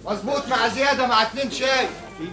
مظبوط مع زياده مع اتنين شاي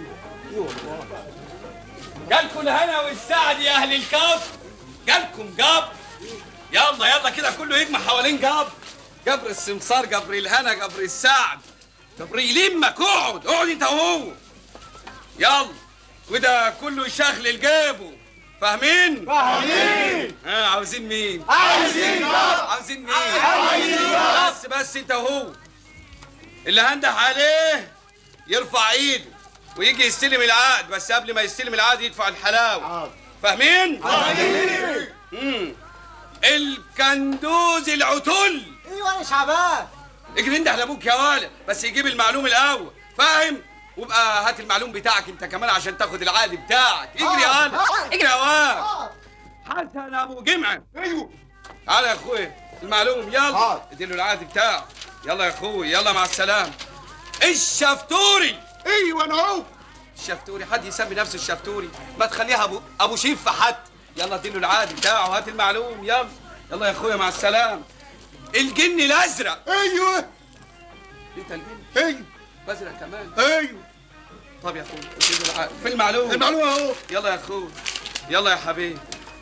جالكم الهنا والسعد يا اهل الكف جالكم جبر يلا يلا كده كله يجمع حوالين جبر جبر السمسار جبر الهنا جبر السعد جبر يلمك اقعد اقعد انت وهو يلا وده كله يشغل جيبه فاهمين؟ فاهمين ها عاوزين مين؟ عاوزين جبر. عاوزين مين؟ عاوزين جبر. بس بس انت وهو اللي هنده عليه يرفع ايده ويجي يستلم العقد بس قبل ما يستلم العقد يدفع الحلاوه فاهمين؟ فاهمين. امم الكندوز العتل ايوه يا شعبان اجري انده على ابوك يا ولد بس يجيب المعلوم الاول فاهم؟ وابقى هات المعلوم بتاعك انت كمان عشان تاخد العقد بتاعك اجري يا ولد اجري يا ولد حسن ابو جمعه ايوه تعالى يا اخويا المعلوم يلا اديله العقد بتاعه يلا يا اخوي يلا مع السلامه الشفتوري ايوه انا اهو الشفتوري حد يسمي نفسه الشفتوري ما تخليها ابو ابو شيف حد يلا اديله العقد بتاعه هات المعلوم يلا يلا يا اخويا مع السلامه الجن الازرق ايوه انت الجن ايوه بزرق كمان ايوه طب يا اخويا اديله العقد في المعلوم المعلوم اهو يلا يا اخويا يلا يا حبيبي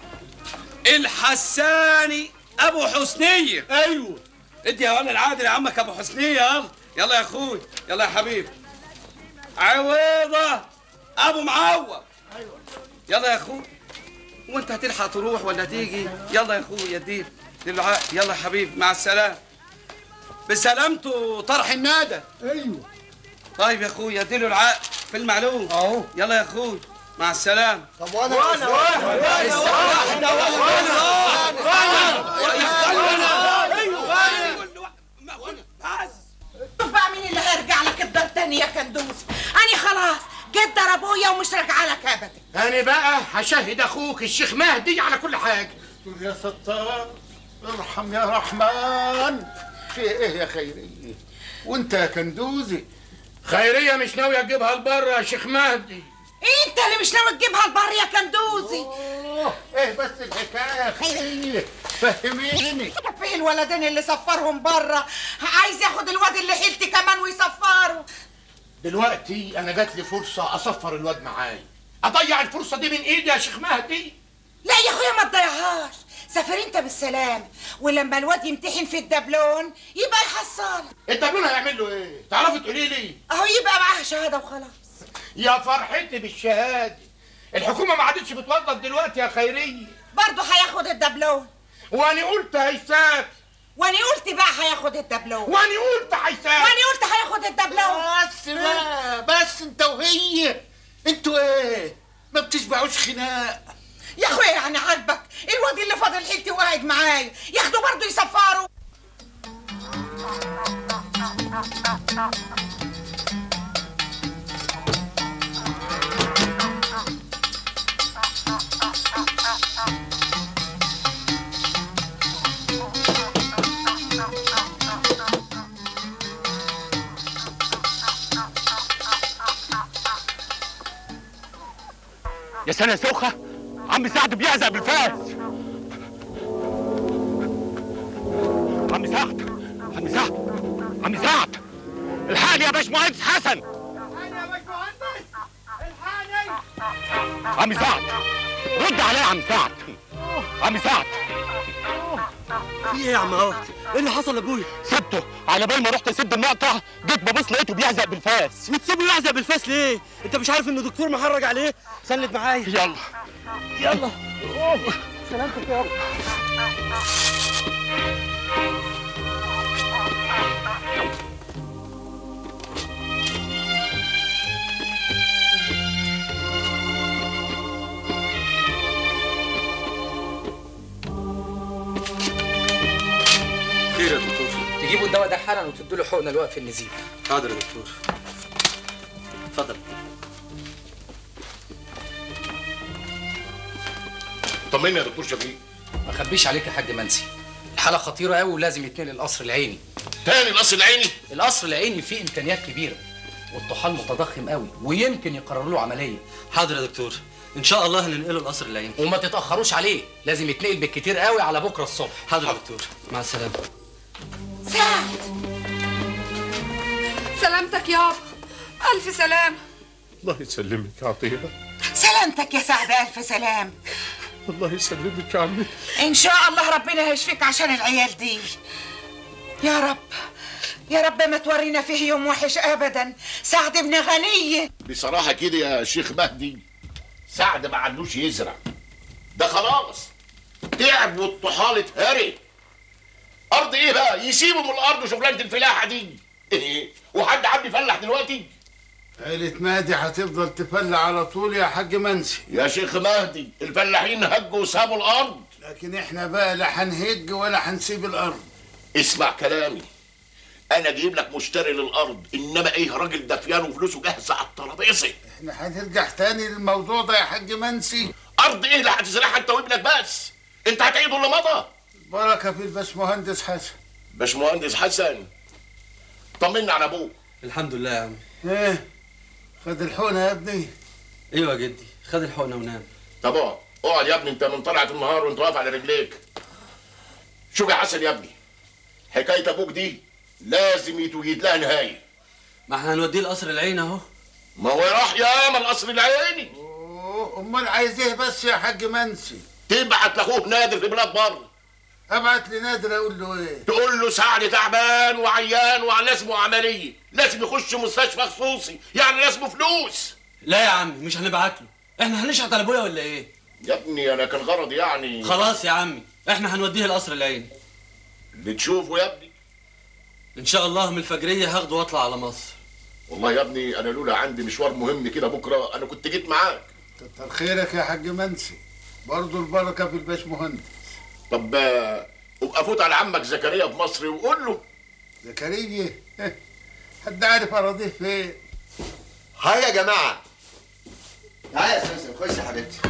الحساني ابو حسنيه ايوه ادي يا ولد العادل يا عمك ابو حسنيه يلا يلا يا اخوي يلا يا حبيبي عويضه ابو معوض ايوه يلا يا اخوي وانت هتلحق تروح ولا تيجي يلا يا اخوي يا دير دير العقل. يلا يا حبيبي مع السلامه بسلامته طرح النادى ايوه طيب يا اخوي اديله العقل في المعلوم اهو يلا يا اخوي مع السلامه طب وانا وانا واحد واحده واحده شوف بقى مين اللي هيرجع لك الدار تاني يا كندوز انا خلاص جيت ضرب ابويا ومش راجعه لك ابدا انا بقى هشهد اخوك الشيخ مهدي على كل حاجه يا ستار ارحم يا رحمن في ايه يا خيريه وانت يا كندوزي خيريه مش ناويه تجيبها لبره يا شيخ مهدي انت اللي مش ناوي تجيبها البر يا كندوزي أوه، ايه بس الحكايه يا خيريه فهميني في الولدين اللي سفرهم بره عايز ياخد الواد اللي حيلتي كمان ويسفره دلوقتي انا جات لي فرصه اصفر الواد معايا اضيع الفرصه دي من ايدي يا شيخ مهدي لا يا اخويا ما تضيعهاش سافر انت بالسلام ولما الواد يمتحن في الدبلون يبقى يحصل الدبلون هيعمل له ايه تعرفي تقولي لي اهو يبقى معاه شهاده وخلاص يا فرحتي بالشهاده الحكومه ما عادتش بتوظف دلوقتي يا خيريه برضه هياخد الدبلون وانا قلت هيسافر وانا قلت بقى هياخد الدبلون وانا قلت هيسافر وانا قلت هياخد الدبلون بس بقى بس انت وهي انتوا ايه ما بتشبعوش خناق يا اخويا يعني عاجبك الواد اللي فاضل حيلتي وقاعد معايا ياخدوا برضه يسفروا يا سنة سوخة عم سعد بيعزق بالفاس عم سعد عم سعد عم سعد الحقني يا باشمهندس حسن عم سعد رد عليا يا عم سعد عم سعد في ايه يا عم عوض؟ ايه اللي حصل لابويا؟ سبته على بال ما رحت اسد المقطع جيت ببص لقيته بيعزق بالفاس وتسيبه يعزق بالفاس ليه؟ انت مش عارف ان دكتور محرج عليه؟ سند معايا يلا يلا سلامتك يا رب خير يا دكتور تجيبوا الدواء ده حالا وتدوا له حقنه لوقف النزيف حاضر يا دكتور اتفضل طمني يا دكتور شفيق ما اخبيش عليك يا حاج منسي الحاله خطيره قوي ولازم يتنقل القصر العيني تاني القصر العيني القصر العيني فيه امكانيات كبيره والطحال متضخم قوي ويمكن يقرروا له عمليه حاضر يا دكتور ان شاء الله هننقله القصر العيني وما تتاخروش عليه لازم يتنقل بالكتير قوي على بكره الصبح حاضر يا دكتور مع السلامه سعد سلام سلامتك يابا ألف سلام الله يسلمك يا عطيه سلامتك يا سعد الف سلام الله يسلمك يا عمتي ان شاء الله ربنا هيشفيك عشان العيال دي يا رب يا رب ما تورينا فيه يوم وحش ابدا سعد ابن غني بصراحة كده يا شيخ مهدي سعد ما عندوش يزرع ده خلاص تعب والطحال اتهري أرض إيه بقى يسيبوا من الأرض شغلانة الفلاحة دي إيه وحد عم يفلح دلوقتي عيلة مهدي هتفضل تفلع على طول يا حاج منسي يا شيخ مهدي الفلاحين هجوا وسابوا الأرض لكن احنا بقى لا هنهج ولا هنسيب الارض اسمع كلامي أنا جايب لك مشتري للأرض إنما إيه راجل دفيان وفلوسه جاهزة على الترابيزة احنا هنرجع تاني للموضوع ده يا حاج منسي أرض إيه اللي هتزرعها أنت وابنك بس أنت هتعيد اللي مضى بركة في الباشمهندس حسن باشمهندس حسن طمنا على ابوك الحمد لله يا عم ايه خد الحونة يا ابني ايوه يا جدي خد الحقنه ونام طب اقعد اقعد يا ابني انت من طلعة النهار وانت واقف على رجليك شوف يا حسن يا ابني حكاية ابوك دي لازم يتوجد لها نهاية ما احنا هنوديه القصر العين اهو ما هو راح يا ما القصر العيني اوه امال عايز ايه بس يا حاج منسي تبعت لاخوه نادر في بلاد بره ابعت لنادر اقول له ايه تقول له سعد تعبان وعيان ولازمه عملية لازم يخش مستشفى خصوصي يعني لازمه فلوس لا يا عم مش هنبعت له احنا هنشحت على ابويا ولا ايه يا ابني انا كان غرضي يعني خلاص يا عمي احنا هنوديه القصر العين بتشوفه يا ابني ان شاء الله من الفجريه هاخده واطلع على مصر والله يا ابني انا لولا عندي مشوار مهم كده بكره انا كنت جيت معاك كتر خيرك يا حاج منسي برضه البركة في الباشمهندس طب آه، ابقى فوت على عمك زكريا في مصر وقول له زكريا حد عارف اراضيه فين هاي يا جماعة تعالى يا سمسم خش يا حبيبتي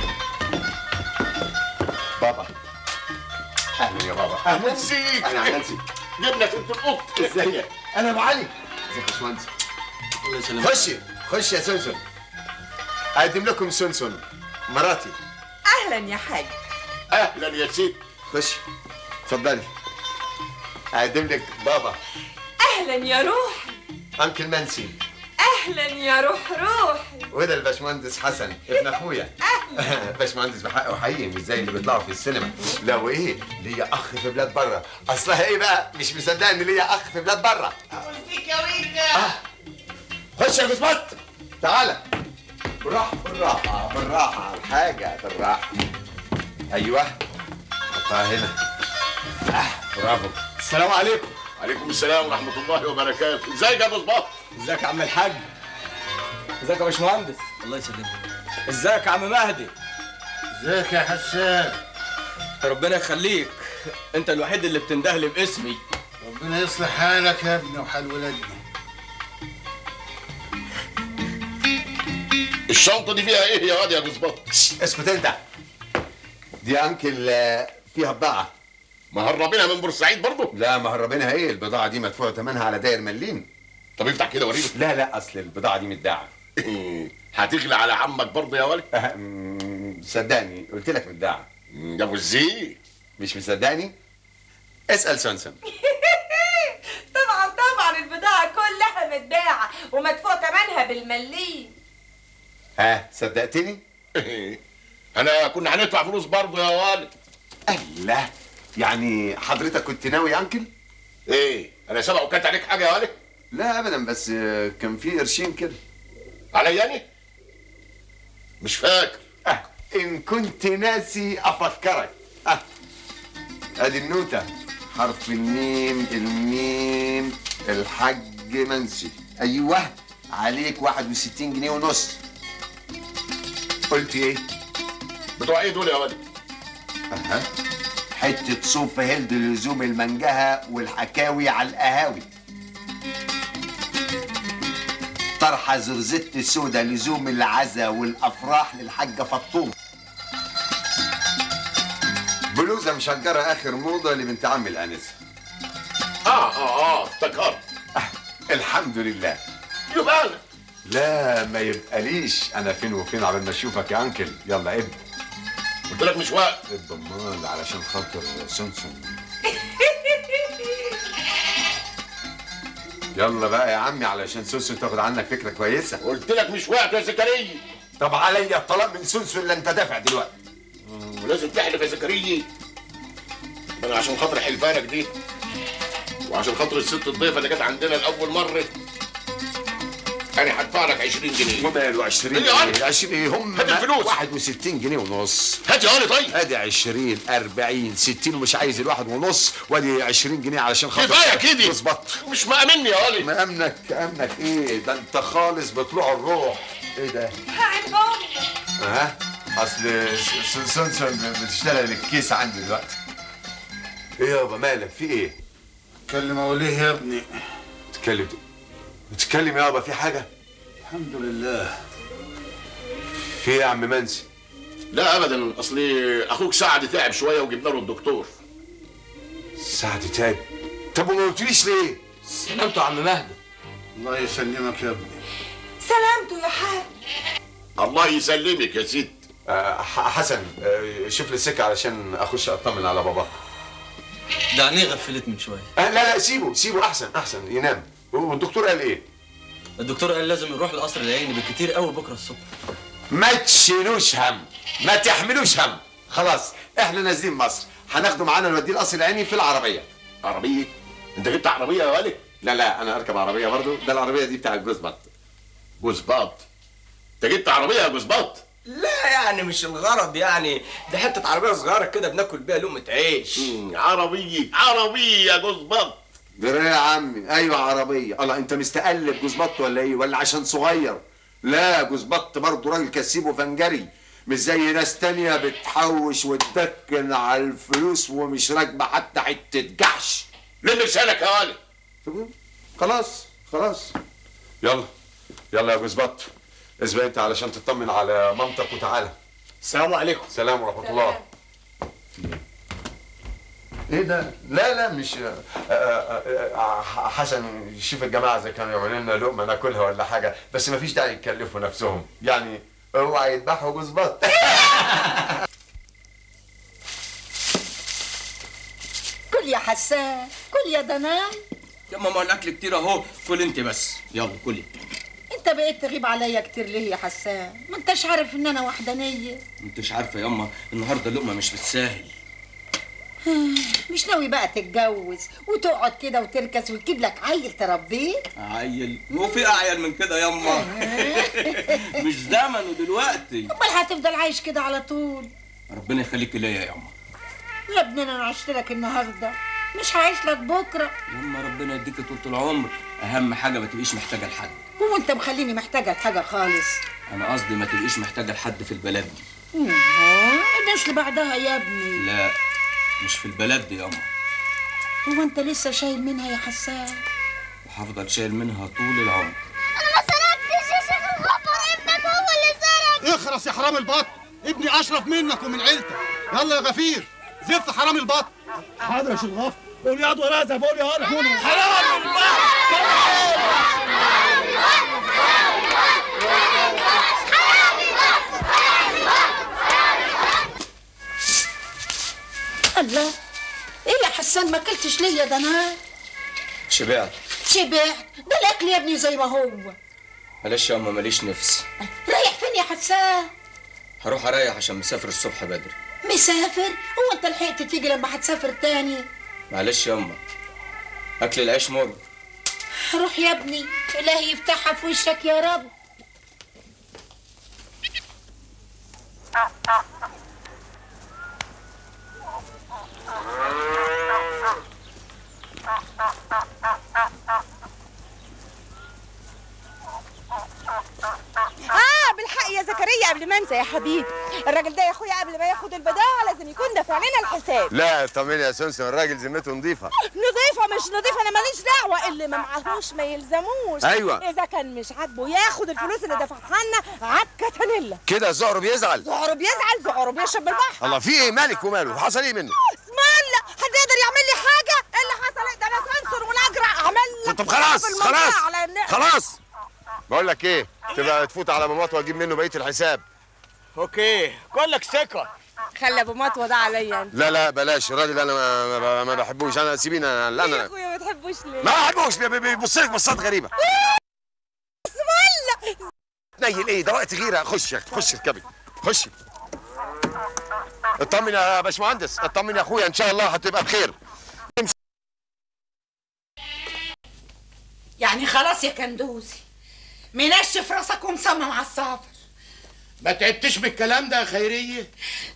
بابا اهلا يا بابا اهلا نسيك اهلا يا نانسي جبنا ست القط ازيك انا ابو علي ازيك يا باشمهندس الله يسلمك خشي خشي يا سمسم اقدم لكم سمسم مراتي أهلا يا حاج اهلا يا ست خشي اتفضلي اقدم لك بابا أهلا يا روح انكل منسي أهلا يا روح روحي وده الباشمهندس حسن ابن اخويا باشمهندس بحقه حقيقي مش زي اللي بيطلعوا في السينما لا وايه ليا اخ في بلاد بره اصلها ايه بقى مش مصدق ان ليا اخ في بلاد بره فيك يا ويكا خش يا جسمت تعالى بالراحه بالراحه بالراحه على الحاجه بالراحه ايوه حطها هنا آه برافو السلام عليكم عليكم السلام ورحمه الله وبركاته ازيك يا ابو صباح ازيك يا عم الحاج ازيك يا باشمهندس الله يسلمك ازيك يا عم مهدي ازيك يا حسان ربنا يخليك انت الوحيد اللي بتندهلي باسمي ربنا يصلح حالك يا ابني وحال ولادنا الشنطه دي فيها ايه يا واد يا ابو صباح اسكت انت دي انكل آه، فيها بضاعه مهربينها من بورسعيد برضه لا مهربينها ايه البضاعه دي مدفوع ثمنها على داير مليم طب افتح كده وريني لا لا اصل البضاعه دي متداعه هتغلى على عمك برضه يا ولد أه، مم، صدقني قلت لك متداعه يا ابو الزي مش مصدقني اسال سونسون طبعا طبعا البضاعة كلها متباعة ومدفوع ثمنها بالمليم ها صدقتني انا كنا هندفع فلوس برضه يا ولد الله يعني حضرتك كنت ناوي يا انكل ايه انا سبق وكانت عليك حاجه يا ولد لا ابدا بس آه، كان في قرشين كده عليا انا مش فاكر أه ان كنت ناسي افكرك أه ادي النوتة حرف الميم الميم الحاج منسي ايوه عليك 61 جنيه ونص قلت ايه؟ بتوع ايه دول يا ولد اها حتة صوف هلد لزوم المنجهة والحكاوي على القهاوي طرحة زرزت سودا لزوم العزا والأفراح للحاجة فطوم بلوزة مشجرة آخر موضة لبنت عم الآنسة اه اه اه افتكرت الحمد لله يبقى انا لا ما يبقاليش أنا فين وفين عبال ما أشوفك يا أنكل يلا ابن قلت لك مش وقت الضمان علشان خاطر سونسون يلا بقى يا عمي علشان سوسو تاخد عنك فكره كويسه قلت لك مش وقت يا زكريا طب عليا الطلاق من سوسو اللي انت دافع دلوقتي ولازم تحلف يا زكريا انا عشان خاطر حلفانك دي وعشان خاطر الست الضيفه اللي جت عندنا لاول مره انا هدفع لك 20 جنيه وماله 20 إيه يا علي؟ جنيه 20 هم هات الفلوس. 61 جنيه ونص هات يا علي طيب ادي 20 40 60 ومش عايز الواحد ونص وادي 20 جنيه علشان خاطر كفايه كده تظبط مش مأمني يا علي مأمنك امنك ايه ده انت خالص بطلوع الروح ايه ده عندهم ها اصل س- س- سونسون بتشتغل الكيس عندي دلوقتي ايه يابا مالك في ايه كلم اوليه يا ابني بتتكلم بتتكلم يابا في حاجه الحمد لله في ايه يا عم منسي لا ابدا اصل اخوك سعد تعب شويه وجبنا له الدكتور سعد تعب طب وما قلتليش ليه سلامته يا عم مهدي الله يسلمك يا ابني سلامته يا حاج الله يسلمك يا ست آه ح- حسن آه شوف لي السكه علشان اخش اطمن على بابا ده عينيه غفلت من شويه آه لا لا سيبه سيبه احسن احسن ينام والدكتور قال ايه الدكتور قال لازم يروح القصر العيني بالكتير قوي بكره الصبح ما تشيلوش هم ما تحملوش هم خلاص احنا نازلين مصر هناخده معانا نوديه القصر العيني في العربيه عربيه انت جبت عربيه يا ولد لا لا انا اركب عربيه برضو ده العربيه دي بتاع الجوز بط جوزباط انت جبت عربيه يا جوزباط لا يعني مش الغرض يعني ده حته عربيه صغيره كده بناكل بيها لقمه عيش مم، عربيه عربيه يا جوزبط جري يا عمي ايوه عربيه الله انت مستقلب جوز بط ولا ايه ولا عشان صغير لا جوز بط برضه راجل كسيب وفنجري مش زي ناس تانية بتحوش وتدكن على الفلوس ومش راكبه حتى حته جحش لم لسانك يا ولد طب خلاص خلاص يلا يلا يا جوز بط اسبق انت علشان تطمن على مامتك وتعالى السلام عليكم سلام ورحمه الله ايه ده؟ لا لا مش آه، آه، آه، حسن شوف الجماعه اذا كانوا يعملوا لنا لقمه ناكلها ولا حاجه بس ما فيش داعي يكلفوا نفسهم يعني اوعى يذبحوا جوز بط كل يا حسان كل يا ضناي يا ماما الاكل كتير اهو كل انت بس يلا كلي انت بقيت تغيب عليا كتير ليه يا حسان ما انتش عارف ان انا وحدانيه انتش عارفه ياما النهارده اللقمه مش بالساهل مش ناوي بقى تتجوز وتقعد كده وتركز وتجيب لك عيل تربيه عيل هو في اعيل من كده ياما مش زمنه دلوقتي امال هتفضل عايش كده على طول ربنا يخليك ليا ياما يا ابني انا عشت لك النهارده مش هعيش لك بكره ياما ربنا يديك طول العمر اهم حاجه ما تبقيش محتاجه لحد هو انت مخليني محتاجه لحاجه خالص انا قصدي ما تبقيش محتاجه لحد في البلد دي آه، الناس اللي بعدها يا ابني لا مش في البلد دي ياما هو انت لسه شايل منها يا حسان وهفضل شايل منها طول العمر اخرس يا حرام البط ابني اشرف منك ومن عيلتك يلا يا غفير زف حرام البط حاضر يا شيخ غفر قول يا ولا زي بقول يا ولا حرام البط الله ايه يا حسان ما اكلتش ليه يا ضناي شبعت شبعت ده الاكل يا ابني زي ما هو معلش يا اما ماليش نفس رايح فين يا حسان هروح اريح عشان مسافر الصبح بدري مسافر هو انت لحقت تيجي لما هتسافر تاني معلش يا اما اكل العيش مر روح يا ابني الهي يفتحها في وشك يا رب اه بالحق يا زكريا قبل ما انسى يا حبيبي الراجل ده يا اخويا قبل ما ياخد البضاعه لازم يكون دافع لنا الحساب لا طمني يا سونسون الراجل ذمته نظيفه نضيفه مش نضيفه انا ماليش دعوه اللي ما معهوش ما يلزموش أيوة. اذا كان مش عاجبه ياخد الفلوس اللي دفعها لنا عكه تنيلا كده زهره بيزعل زعره بيزعل زعره بيشرب بالبحر الله في ايه مالك وماله حصل ايه منه اسم الله حد يقدر يعمل لي حاجه إيه اللي حصل إيه؟ ده انا سنسور والاجرع عمل لك طب خلاص في المنطقة خلاص على إن- خلاص بقول لك ايه تبقى تفوت على مامات واجيب منه بقيه الحساب اوكي كلك ثقه خلي ابو مطوه ده عليا انت لا لا بلاش الراجل انا ما, ما, ما بحبوش انا سيبيني انا لا يا انا اخويا ما تحبش بتحبوش ليه ما احبوش بيبص لك بصات غريبه بسم الله نيل ايه ده وقت غيره خش يا خش اركبي خشي اطمن يا باشمهندس اطمن يا اخويا ان شاء الله هتبقى بخير يعني خلاص يا كندوزي منشف راسك ومصمم على السفر ما تعبتش بالكلام ده يا خيريه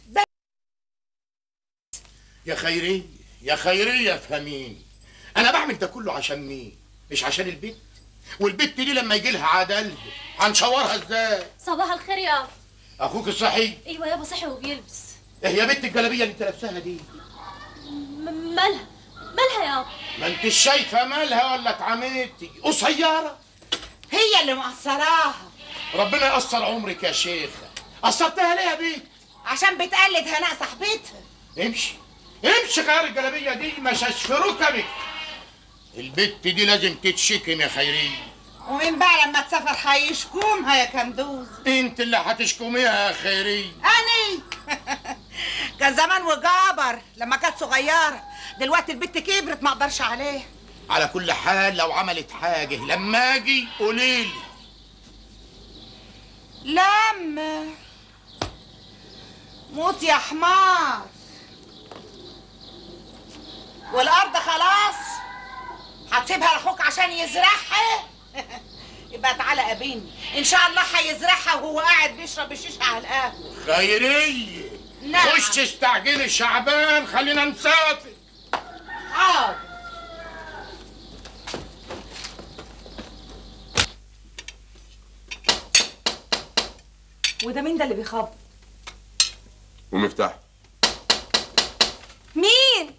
يا خيريه يا خيريه افهميني انا بعمل ده كله عشان مين مش عشان البنت والبنت دي لما يجي لها عدل هنشورها ازاي صباح الخير يا ابا اخوك الصحي ايوه يابا صحي وبيلبس ايه يا بنت الجلابيه اللي انت لابساها دي م- مالها مالها يابا ما انت شايفه مالها ولا اتعميتي قصيره هي اللي مقصراها ربنا يقصر عمرك يا شيخه قصرتها ليه يا بنت عشان بتقلد هناء صاحبتها امشي امشي غير الجلابيه دي مش في ركبك البت دي لازم تتشكم يا خيريه ومين بقى لما تسافر هيشكومها يا كندوز انت اللي هتشكميها يا خيريه اني كان زمان وجابر لما كانت صغيره دلوقتي البت كبرت ما اقدرش عليها على كل حال لو عملت حاجه لما اجي قوليلي لما موت يا حمار والارض خلاص هتسيبها لاخوك عشان يزرعها يبقى تعالى قابلني ان شاء الله هيزرعها وهو قاعد بيشرب الشيشه على القهوه خيريه نعم. خش استعجلي شعبان خلينا نسافر حاضر وده مين ده اللي بيخبط ومفتاح مين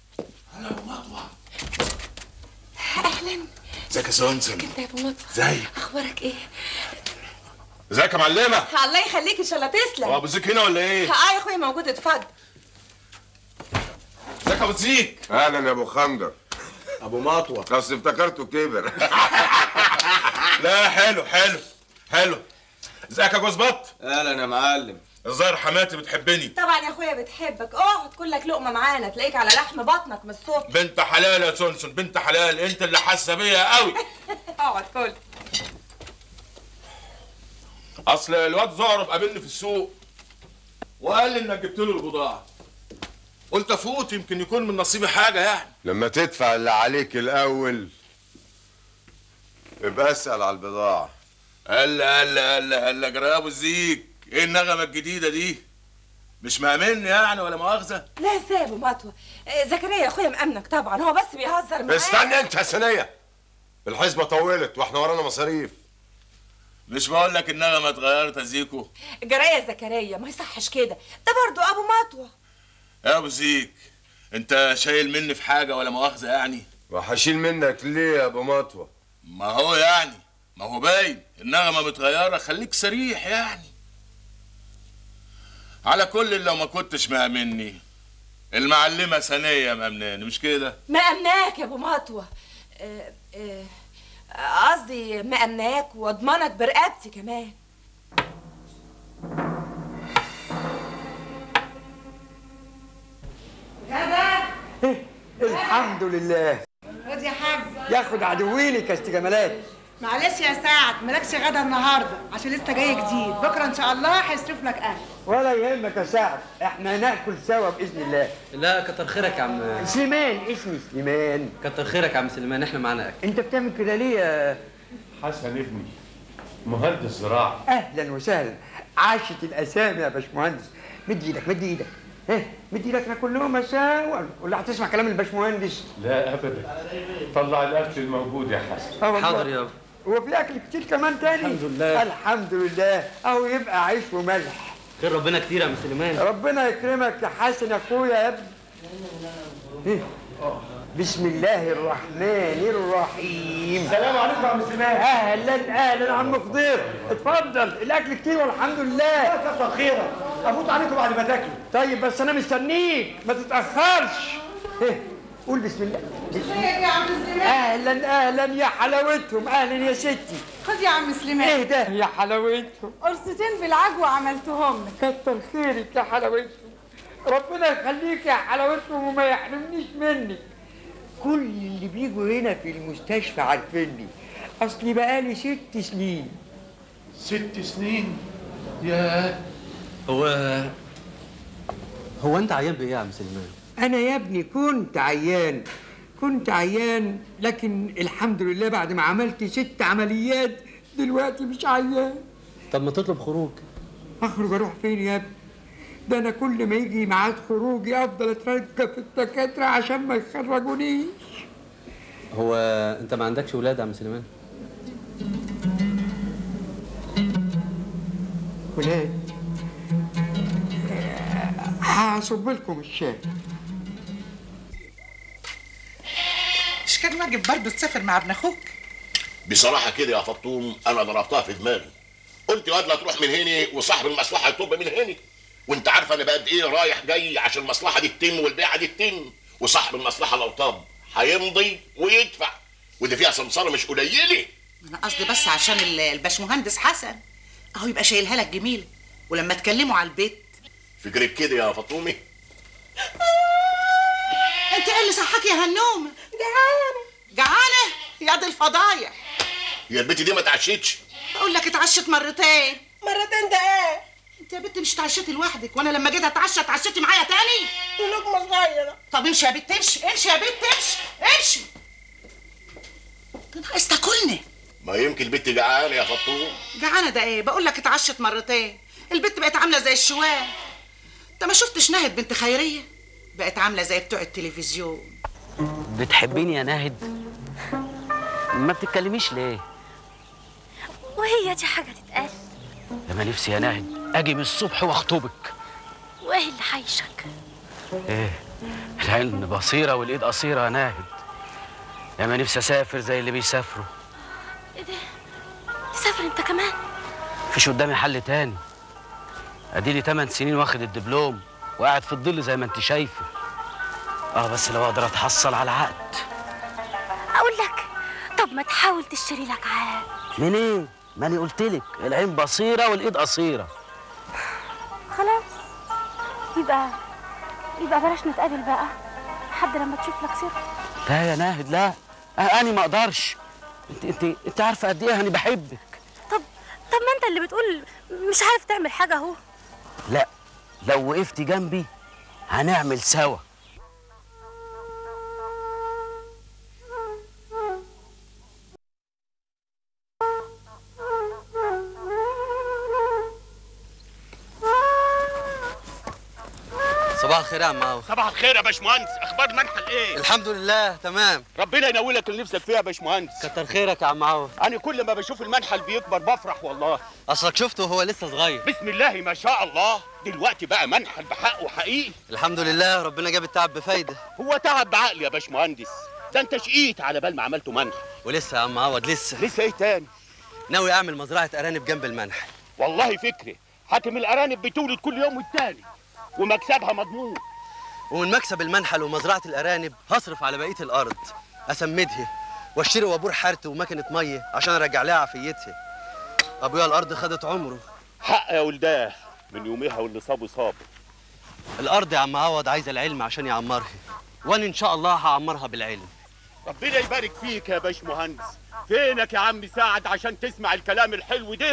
اهلا ازيك يا سونسون انت يا ابو مطوع ازيك اخبارك ايه ازيك يا معلمه الله يخليك ان شاء الله تسلم هو ابو زيك هنا ولا ايه اه يا اخويا موجود اتفضل ازيك يا ابو زيك اهلا يا ابو خندر ابو مطوه اصل افتكرته كبر لا حلو حلو حلو ازيك يا جوز بط اهلا يا معلم الظاهر حماتي بتحبني طبعا يا اخويا بتحبك اقعد كل لك لقمه معانا تلاقيك على لحم بطنك من الصبح بنت حلال يا سونسون بنت حلال انت اللي حاسه بيا قوي اقعد كل اصل الواد زهرب قابلني في السوق وقال لي انك جبت له البضاعه قلت افوت يمكن يكون من نصيبي حاجه يعني لما تدفع اللي عليك الاول ابقى اسال على البضاعه هلا هلا هلا هلا جرى ابو الزيك ايه النغمه الجديده دي مش مأمني يعني ولا مؤاخذه لا ازاي يا ابو مطوه آه، زكريا يا اخويا مأمنك طبعا هو بس بيهزر معاك استنى انت يا ثانيه الحسبه طولت واحنا ورانا مصاريف مش بقول لك النغمه اتغيرت يا زيكو جرايه يا زكريا ما يصحش كده ده برضو ابو مطوه يا ابو زيك انت شايل مني في حاجه ولا مؤاخذه يعني وهشيل منك ليه يا ابو مطوه ما هو يعني ما هو باين النغمه متغيره خليك صريح يعني على كل لو ما كنتش مأمني المعلمه ثانيه مأمناني مش كده مأمناك يا ابو مطوه آه، آه، قصدي مأمناك واضمنك برقبتي كمان غدا الحمد لله خد يا حاج ياخد عدوينك يا ست جمالات معلش يا سعد مالكش غدا النهارده عشان لسه جاي جديد بكره ان شاء الله هيصرف لك اكل ولا يهمك يا سعد احنا هناكل سوا باذن الله لا كتر خيرك يا عم سليمان اسمي سليمان كتر خيرك يا عم سليمان احنا معانا اكل انت بتعمل كده ليه يا حسن ابني مهندس زراعه اهلا وسهلا عاشت الاسامي يا باشمهندس مد ايدك مد ايدك ها مد ايدك ناكل لهم سوا ولا هتسمع كلام الباشمهندس لا ابدا طلع الاكل الموجود يا حسن آه والله. حاضر يابا هو في اكل كتير كمان تاني الحمد لله. الحمد لله اهو يبقى عيش وملح خير ربنا كتير يا عم سليمان ربنا يكرمك يا حسن يا اخويا يا ابني إيه؟ بسم الله الرحمن الرحيم السلام عليكم يا عم سليمان اهلا اهلا عم خضير اتفضل الاكل كتير والحمد لله كتر خيرك افوت عليكم بعد ما تاكلوا طيب بس انا مستنيك ما تتاخرش إيه؟ قول بسم الله بسم الله يا عم سليمان اهلا اهلا يا حلاوتهم اهلا يا ستي خد يا عم سليمان ايه ده يا حلاوتهم قرصتين بالعجوه عملتهم لك كتر خيرك يا حلاوتهم ربنا يخليك يا حلاوتهم وما يحرمنيش منك كل اللي بيجوا هنا في المستشفى عارفيني اصلي بقالي ست سنين ست سنين يا هو هو انت عيان بايه يا عم سليمان؟ انا يا ابني كنت عيان كنت عيان لكن الحمد لله بعد ما عملت ست عمليات دلوقتي مش عيان طب ما تطلب خروج اخرج اروح فين يا ابني ده انا كل ما يجي ميعاد خروجي افضل اتركب في الدكاتره عشان ما يخرجونيش هو انت ما عندكش ولاد يا عم سليمان؟ ولاد هصب لكم الشاي مش كان واجب برضه تسافر مع ابن اخوك بصراحه كده يا فطوم انا ضربتها في دماغي قلت يا واد لا تروح من هنا وصاحب المصلحه يطب من هنا وانت عارف انا بقد ايه رايح جاي عشان المصلحه دي تتم والبيعه دي تتم وصاحب المصلحه لو طب هيمضي ويدفع ودي فيها سمساره مش قليله انا قصدي بس عشان ال- الباشمهندس حسن اهو يبقى شايلها لك جميله ولما تكلموا على البيت فكرك كده يا فطومي انت ايه اللي صحاك يا هنومه جعانه جعانه يا دي الفضايح هي البت دي ما اتعشتش بقول لك اتعشت مرتين مرتين ده ايه انت يا بنت مش اتعشتي لوحدك وانا لما جيت اتعشى اتعشتي معايا تاني دي لقمه صغيره طب امشي يا بنت امشي امشي يا بنت امشي امشي ده عايز تاكلني ما يمكن البت جعانه يا فطوم جعانه ده ايه بقول لك اتعشت مرتين البت بقت عامله زي الشوال انت ما شفتش ناهد بنت خيريه بقت عامله زي بتوع التلفزيون بتحبيني يا ناهد؟ ما بتتكلميش ليه؟ وهي دي حاجة تتقال لما نفسي يا ناهد اجي من الصبح واخطبك وايه اللي حيشك ايه العلم بصيره والايد قصيره يا ناهد لما نفسي اسافر زي اللي بيسافروا ايه ده تسافر انت كمان مفيش قدامي حل تاني اديلي 8 سنين واخد الدبلوم وقاعد في الظل زي ما انت شايفه اه بس لو اقدر اتحصل على عقد اقول لك طب ما تحاول تشتري لك عاد منين ماني قلت لك العين بصيره والايد قصيره خلاص يبقى يبقى بلاش نتقابل بقى لحد لما تشوف لك سر لا يا ناهد لا آه انا ما اقدرش انت انت انت عارفه قد ايه انا بحبك طب طب ما انت اللي بتقول مش عارف تعمل حاجه اهو لا لو وقفتي جنبي هنعمل سوا صباح الخير يا عم عوض صباح الخير يا باشمهندس اخبار منحل ايه الحمد لله تمام ربنا ينولك اللي نفسك فيها يا باشمهندس كتر خيرك يا عم عوض انا كل ما بشوف المنحل بيكبر بفرح والله اصلك شفته وهو لسه صغير بسم الله ما شاء الله دلوقتي بقى منحل بحقه حقيقي الحمد لله ربنا جاب التعب بفايده هو تعب بعقل يا باشمهندس ده انت شقيت على بال ما عملته منحل ولسه يا عم عوض لسه لسه ايه تاني ناوي اعمل مزرعه ارانب جنب المنحل والله فكرة حاتم الارانب بتولد كل يوم والتاني ومكسبها مضمون ومن مكسب المنحل ومزرعه الارانب هصرف على بقيه الارض اسمدها واشتري وابور حرث ومكنه ميه عشان ارجع لها عافيتها ابويا الارض خدت عمره حق يا ولداه من يوميها واللي صابه صابه الارض يا عم عوض عايزه العلم عشان يعمرها وانا ان شاء الله هعمرها بالعلم ربنا يبارك فيك يا باشمهندس فينك يا عم سعد عشان تسمع الكلام الحلو ده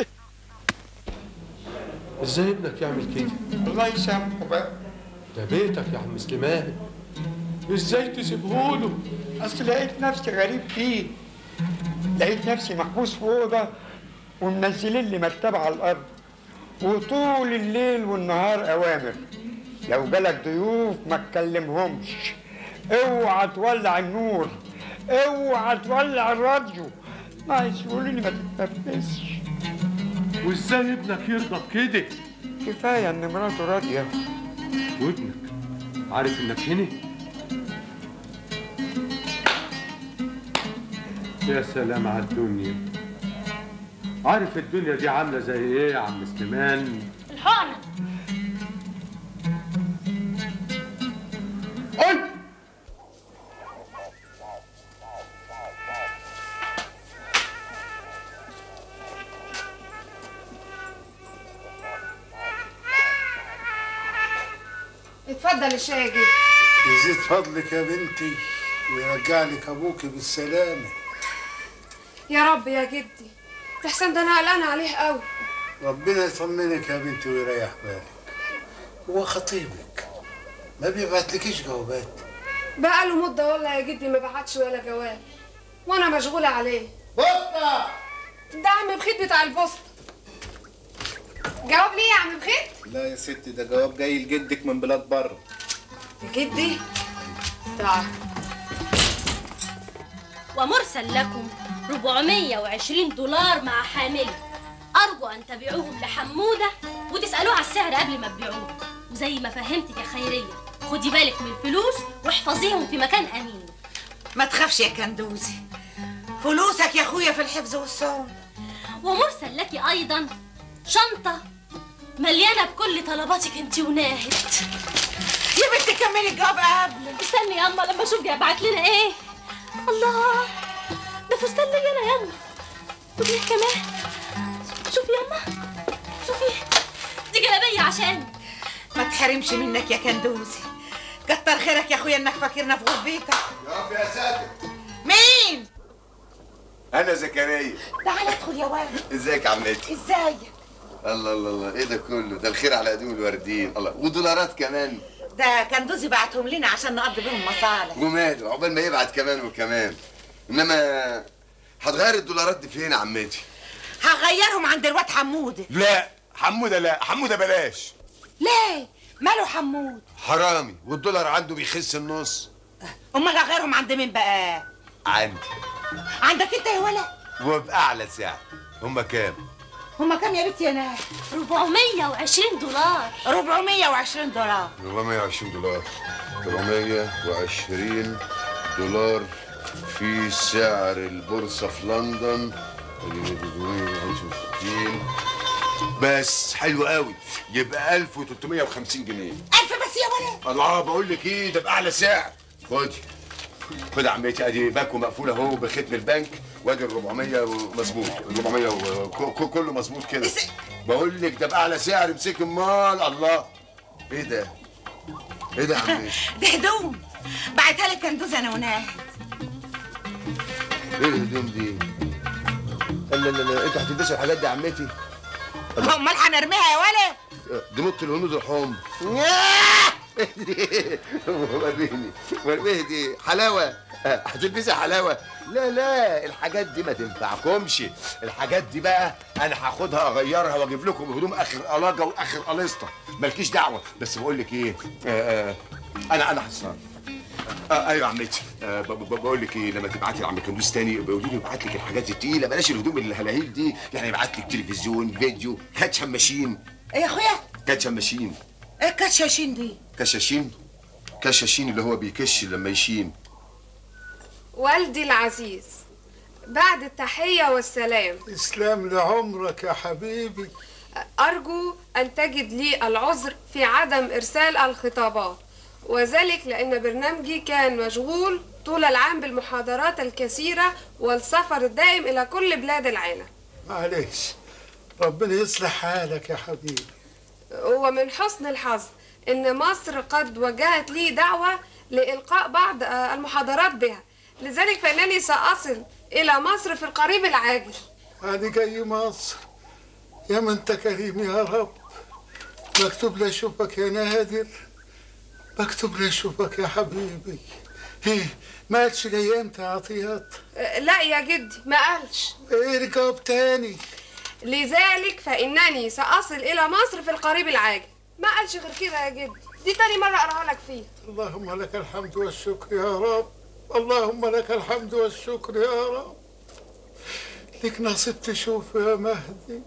ازاي ابنك يعمل كده؟ الله يسامحه بقى ده بيتك يا عم سليمان ازاي تسيبهوله؟ اصل لقيت نفسي غريب فيه لقيت نفسي محبوس في اوضه ومنزلين لي مرتبه على الارض وطول الليل والنهار اوامر لو جالك ضيوف ما تكلمهمش اوعى تولع النور اوعى تولع الراديو ناقص يقولوا لي ما تتنفسش وازاي ابنك يرضى بكده؟ كفايه ان مراته راضيه وابنك عارف انك هنا؟ يا سلام على الدنيا عارف الدنيا دي عامله زي ايه يا عم سليمان؟ الحقنة قل اتفضل الشاي يا جدي يزيد فضلك يا بنتي ويرجع لك ابوك بالسلامه يا رب يا جدي احسن ده انا قلقانه عليه قوي ربنا يطمنك يا بنتي ويريح بالك هو خطيبك ما بيبعتلكيش جوابات بقى له مده والله يا جدي ما بعتش ولا جواب وانا مشغوله عليه بوسطه ده عم بخيت بتاع البوسطه جواب ليه يا عم بخيت لا يا ستي ده جواب جاي لجدك من بلاد بره جدي تعال ومرسل لكم 420 دولار مع حامله أرجو أن تبيعوهم لحمودة وتسألوه على السعر قبل ما تبيعوه وزي ما فهمتك يا خيرية خدي بالك من الفلوس واحفظيهم في مكان أمين ما تخافش يا كندوزي فلوسك يا اخويا في الحفظ والصون ومرسل لك أيضا شنطة مليانة بكل طلباتك انت وناهد يا بنتي كملي الجواب قبل استني يا اما لما اشوف جايبعت لنا ايه الله ده فستان ليا انا يا اما ودي كمان شوفي يا اما شوفي دي جلابيه عشان ما تحرمش منك يا كندوزي كتر خيرك يا اخويا انك فاكرنا في غربتك يا يا ساتر مين انا زكريا تعال ادخل يا ولد ازيك يا عمتي ازيك الله الله الله ايه ده كله ده الخير على قدوم الوردين الله ودولارات كمان ده كندوزي بعتهم لنا عشان نقضي بيهم مصالح وماله عقبال ما يبعت كمان وكمان انما هتغير الدولارات دي فين يا عمتي هغيرهم عند الواد حموده لا حموده لا حموده بلاش ليه ماله حمود حرامي والدولار عنده بيخس النص امال هغيرهم عند مين بقى عندي عندك انت يا ولد وبأعلى سعر هما كام هما كام يا بنتي يا ناس 420 دولار 420 دولار 420 دولار 420 دولار في سعر البورصة في لندن 465 بس حلو قوي يبقى 1350 جنيه ألف بس يا ولد الله بقول لك ايه ده بأعلى سعر خدي خد يا عمتي ادي باكو مقفول اهو بختم البنك وادي ال 400 مظبوط ال 400 و- ك- ك- كله مظبوط كده بقول لك ده باعلى سعر امسك امال الله ايه ده؟ ايه ده يا عمتي؟ ده هدوم بعتها لك كندوزي انا وناهد ايه الهدوم دي؟ لا لا لا انتوا هتلبسوا الحاجات دي يا عمتي؟ امال هنرميها يا ولد دي نط الهنود الحمر وريني وريني دي حلاوه آه، هتلبسي حلاوه لا لا الحاجات دي ما تنفعكمش الحاجات دي بقى انا هاخدها اغيرها واجيب لكم هدوم اخر قلاجه واخر قليسطه مالكيش دعوه بس بقول لك ايه آه آه انا انا هتصرف آه ايوه يا عمتي آه ب- ب- بقول لك ايه لما تبعتي لعم كندوز تاني قولي له يبعت لك الحاجات التقيله بلاش الهدوم الهلاهيل دي يعني يبعت لك تلفزيون فيديو كاتشم ماشين ايه يا اخويا كاتشم ماشين ايه الكشاشين دي كشاشين كشاشين اللي هو بيكش لما يشين والدي العزيز بعد التحية والسلام اسلام لعمرك يا حبيبي أرجو أن تجد لي العذر في عدم إرسال الخطابات وذلك لأن برنامجي كان مشغول طول العام بالمحاضرات الكثيرة والسفر الدائم إلى كل بلاد العالم معلش ربنا يصلح حالك يا حبيبي ومن حسن الحظ إن مصر قد وجهت لي دعوة لإلقاء بعض آه، المحاضرات بها لذلك فإنني سأصل إلى مصر في القريب العاجل أنا جاي مصر يا من أنت كريم يا رب مكتوب لي أشوفك يا نادر مكتوب لي أشوفك يا حبيبي إيه ما قالش لي إمتى يا عطيات آه، لا يا جدي ما قالش إيه رجاب تاني لذلك فإنني سأصل إلى مصر في القريب العاجل ما قالش غير كده يا جدي دي تاني مرة أقراها لك فيه اللهم لك الحمد والشكر يا رب اللهم لك الحمد والشكر يا رب لك نصيب تشوف يا مهدي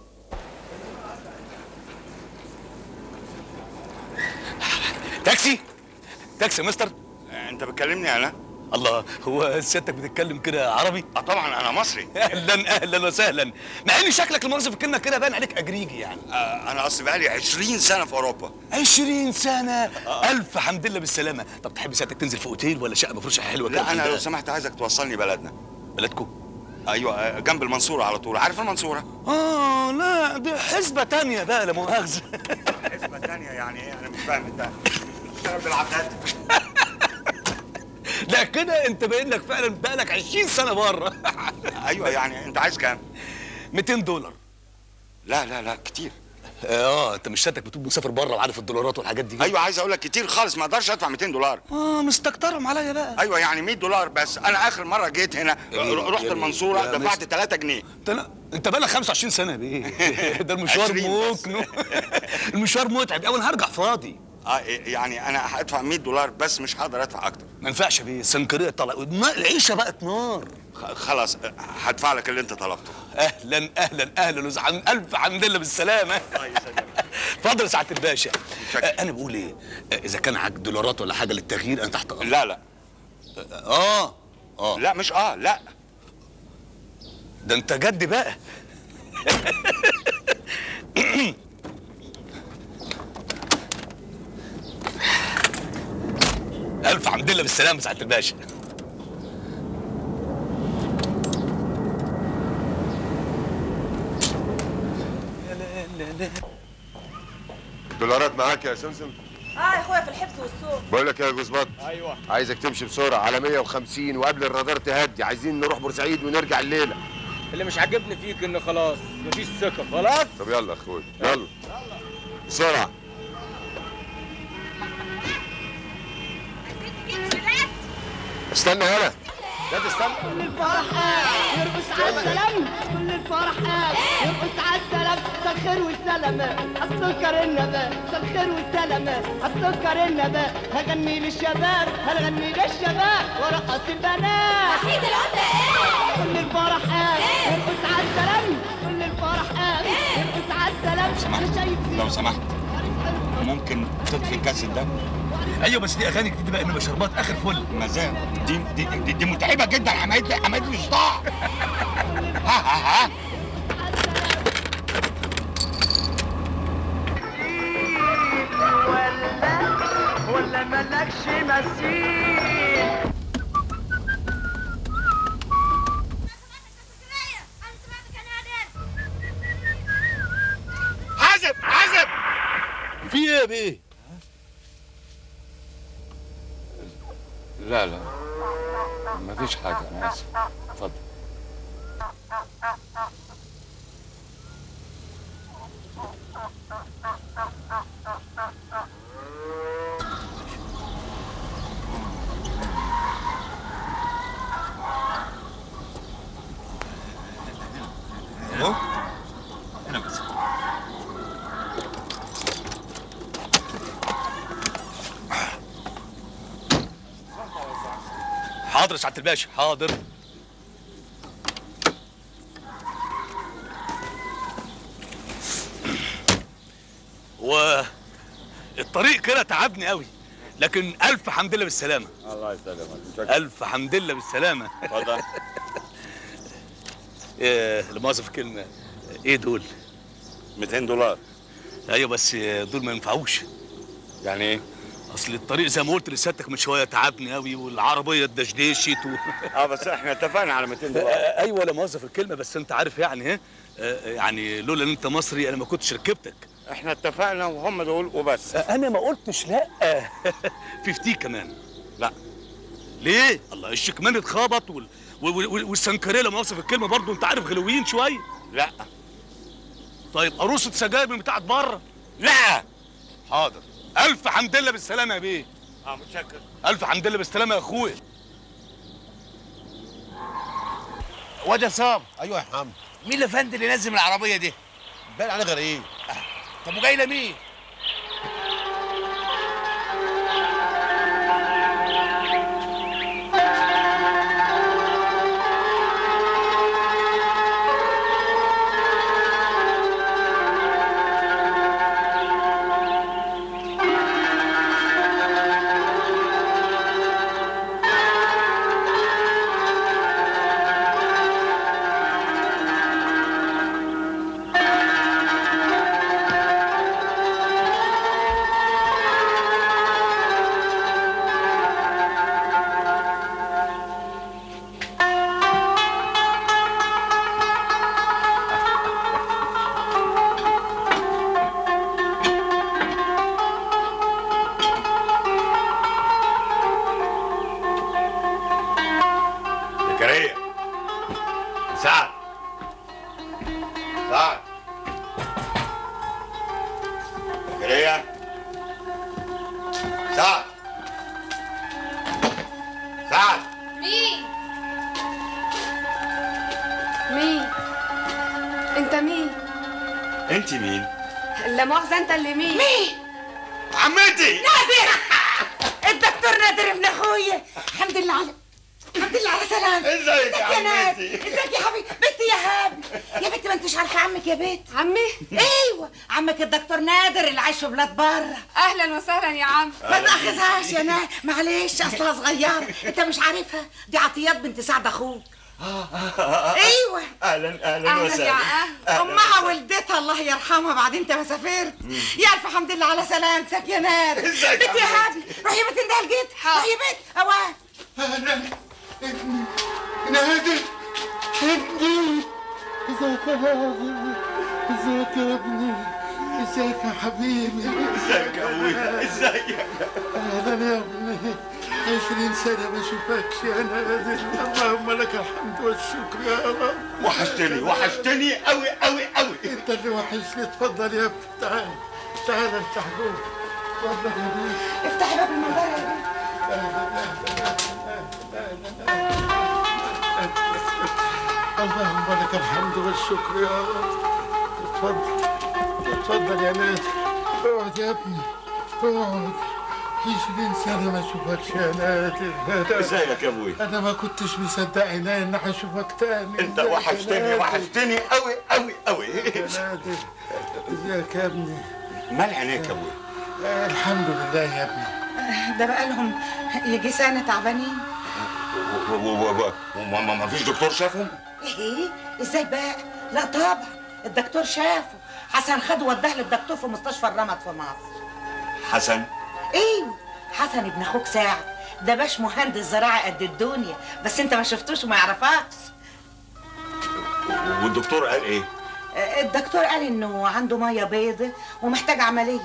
تاكسي تاكسي يا مستر انت بتكلمني انا الله هو سيادتك بتتكلم كده عربي اه طبعا انا مصري اهلا اهلا وسهلا مع ان شكلك المؤاخذه في الكلمه كده باين عليك اجريجي يعني آه انا اصل بقالي 20 سنه في اوروبا 20 سنه الف حمد لله بالسلامه طب تحب سيادتك تنزل في اوتيل ولا شقه مفروشه حلوه كده لا انا عندنا؟ لو سمحت عايزك توصلني بلدنا بلدكم ايوه آه، جنب المنصوره على طول عارف المنصوره اه لا دي حسبه تانية بقى لا مؤاخذه حسبه تانية يعني ايه انا مش فاهم انت بتشتغل بالعقاد لا كده انت باين لك فعلا بقالك 20 سنه بره ايوه يعني انت عايز كام 200 دولار لا لا لا كتير اه انت مش شاتك بتقول مسافر بره وعارف الدولارات والحاجات دي ايوه عايز اقول لك كتير خالص ما اقدرش ادفع 200 دولار اه مستكترهم عليا بقى ايوه يعني 100 دولار بس انا اخر مره جيت هنا جميل، رحت جميل. المنصوره يا دفعت مس- 3 جنيه انت لا انت بقالك 25 سنه بايه ده المشوار 20 بس. ممكن المشوار متعب قوي انا هرجع فاضي اه يعني انا هدفع 100 دولار بس مش هقدر ادفع اكتر ما ينفعش يا بيه السنكريه طلع ما- العيشه بقت نار خ- خلاص آه، هدفع لك اللي انت طلبته اهلا اهلا اهلا وزعل الف حمد لله بالسلامه اتفضل يا سعاده الباشا آه، انا بقول ايه آه، اذا كان معاك دولارات ولا حاجه للتغيير انا تحت امرك لا لا اه اه لا مش اه لا ده انت جد بقى الف حمد لله بالسلامه يا سعاده الباشا دولارات معاك يا سمسم اه يا اخويا في الحبس والسوق بقول لك يا جوزبط ايوه عايزك تمشي بسرعه على 150 وقبل الرادار تهدي عايزين نروح بورسعيد ونرجع الليله اللي مش عاجبني فيك ان خلاص مفيش ثقه خلاص طب يلا يا اخويا يلا بسرعه استنى هنا لا تستنى كل الفرح قال يرقص على السلام كل الفرح قال يرقص على السلام مساء الخير والسلامة السكر النبات مساء الخير والسلامة السكر النبات هغني للشباب هنغني للشباب ورقص البنات وحيد العمدة ايه؟ كل الفرح قال يرقص على السلام كل الفرح قال يرقص على السلام انا شايف لو سمحت ممكن تطفي الكاسيت ده ايوه بس دي اغاني جديده بقى انما شربات اخر فل مزاج دي دي دي, دي متعبه جدا عملت لي عملت لي صداع ها ها ها ولا مالكش مثيل حازم حازم في ايه يا بيه لا لا مفيش حاجة أنا آسف اتفضل اهو هنا بس حاضر يا سعاده الباشا حاضر و الطريق كده تعبني قوي لكن الف حمد لله بالسلامه الله يسلمك الف حمد لله بالسلامه اتفضل إيه لمؤاخذه في كلمه ايه دول 200 دولار ايوه بس دول ما ينفعوش يعني ايه اصل الطريق زي ما قلت لسيادتك من شويه تعبني قوي والعربيه اتدشدشت و... اه بس احنا اتفقنا على 200 دولار ايوه لا مؤاخذه في الكلمه بس انت عارف يعني ايه آه، يعني لولا ان انت مصري انا ما كنتش ركبتك احنا اتفقنا وهم دول وبس انا ما قلتش لا في فتيك كمان لا ليه الله الشكمان اتخبط وال... وال... وال... والسنكريه لا مؤاخذه في الكلمه برضو انت عارف غلويين شويه لا طيب عروسه سجاير من بتاعت بره لا حاضر الف حمد لله بالسلامه يا بيه اه متشكر الف حمد لله بالسلامه يا اخويا واد عصام ايوه يا حمد مين الافندي اللي نزل من العربيه دي؟ باين عليه غريب طب وجاي لمين؟ سعد سعد زكريا سعد سعد مين مين انت مين انت مين لا مؤاخذة انت اللي مين مين عمتي نادر الدكتور نادر ابن اخويا الحمد لله على الحمد لله على سلامتك ازيك يا يا نادر عمتي؟ ازيك يا حبيبي بنتي يا هاب يا بنتي ما انتش عارفه عمك يا بنت عمي ايوه عمك الدكتور نادر اللي عايش في بلاد بره اهلا وسهلا يا عم ما تاخذهاش يا نادر معلش اصلها صغيره انت مش عارفها دي عطيات بنت سعد اخوك ايوه اهلا اهلا اهلا وسهلا يا أهل. امها ولدتها الله يرحمها بعد انت ما سافرت يا الف حمد لله على سلامتك يا نادر ازيك يا بنتي يا عمتي؟ هابي روحي يا بنت انتهى الجيت روحي يا بنت اوان اهلا ابني نادر ابني ازيك يا هادي ازيك يا ابني ازيك يا حبيبي ازيك يا ابويا ازيك اهلا يا ابني عشرين سنة ما اشوفكش يا نادر اللهم لك الحمد والشكر يا رب وحشتني وحشتني قوي قوي قوي انت اللي وحشني اتفضل يا ابني تعال تعال افتح جوه اتفضل يا بيه افتحي باب المنظر يا بنت اللهم لك الحمد والشكر يا رب اتفضل اتفضل يا نادر اقعد يا ابني اقعد عشرين سنة ما اشوفكش يا نادر ازيك يا ابويا انا ما كنتش مصدق عيني ان هشوفك تاني انت ازيك يا وحشتني نادر؟ وحشتني قوي قوي قوي يا نادر ازيك يا ابني مال عينيك يا ابويا آه، الحمد لله يا ابني ده بقى لهم يجي سنة تعبانين وما فيش دكتور شافهم ايه ازاي بقى لا طبعا الدكتور شافه حسن خده وداه للدكتور في مستشفى الرمد في مصر حسن ايوه حسن ابن اخوك ساعد ده باش مهندس زراعي قد الدنيا بس انت ما شفتوش وما يعرفكش والدكتور قال ايه آه، الدكتور قال انه عنده ميه بيضة ومحتاج عمليه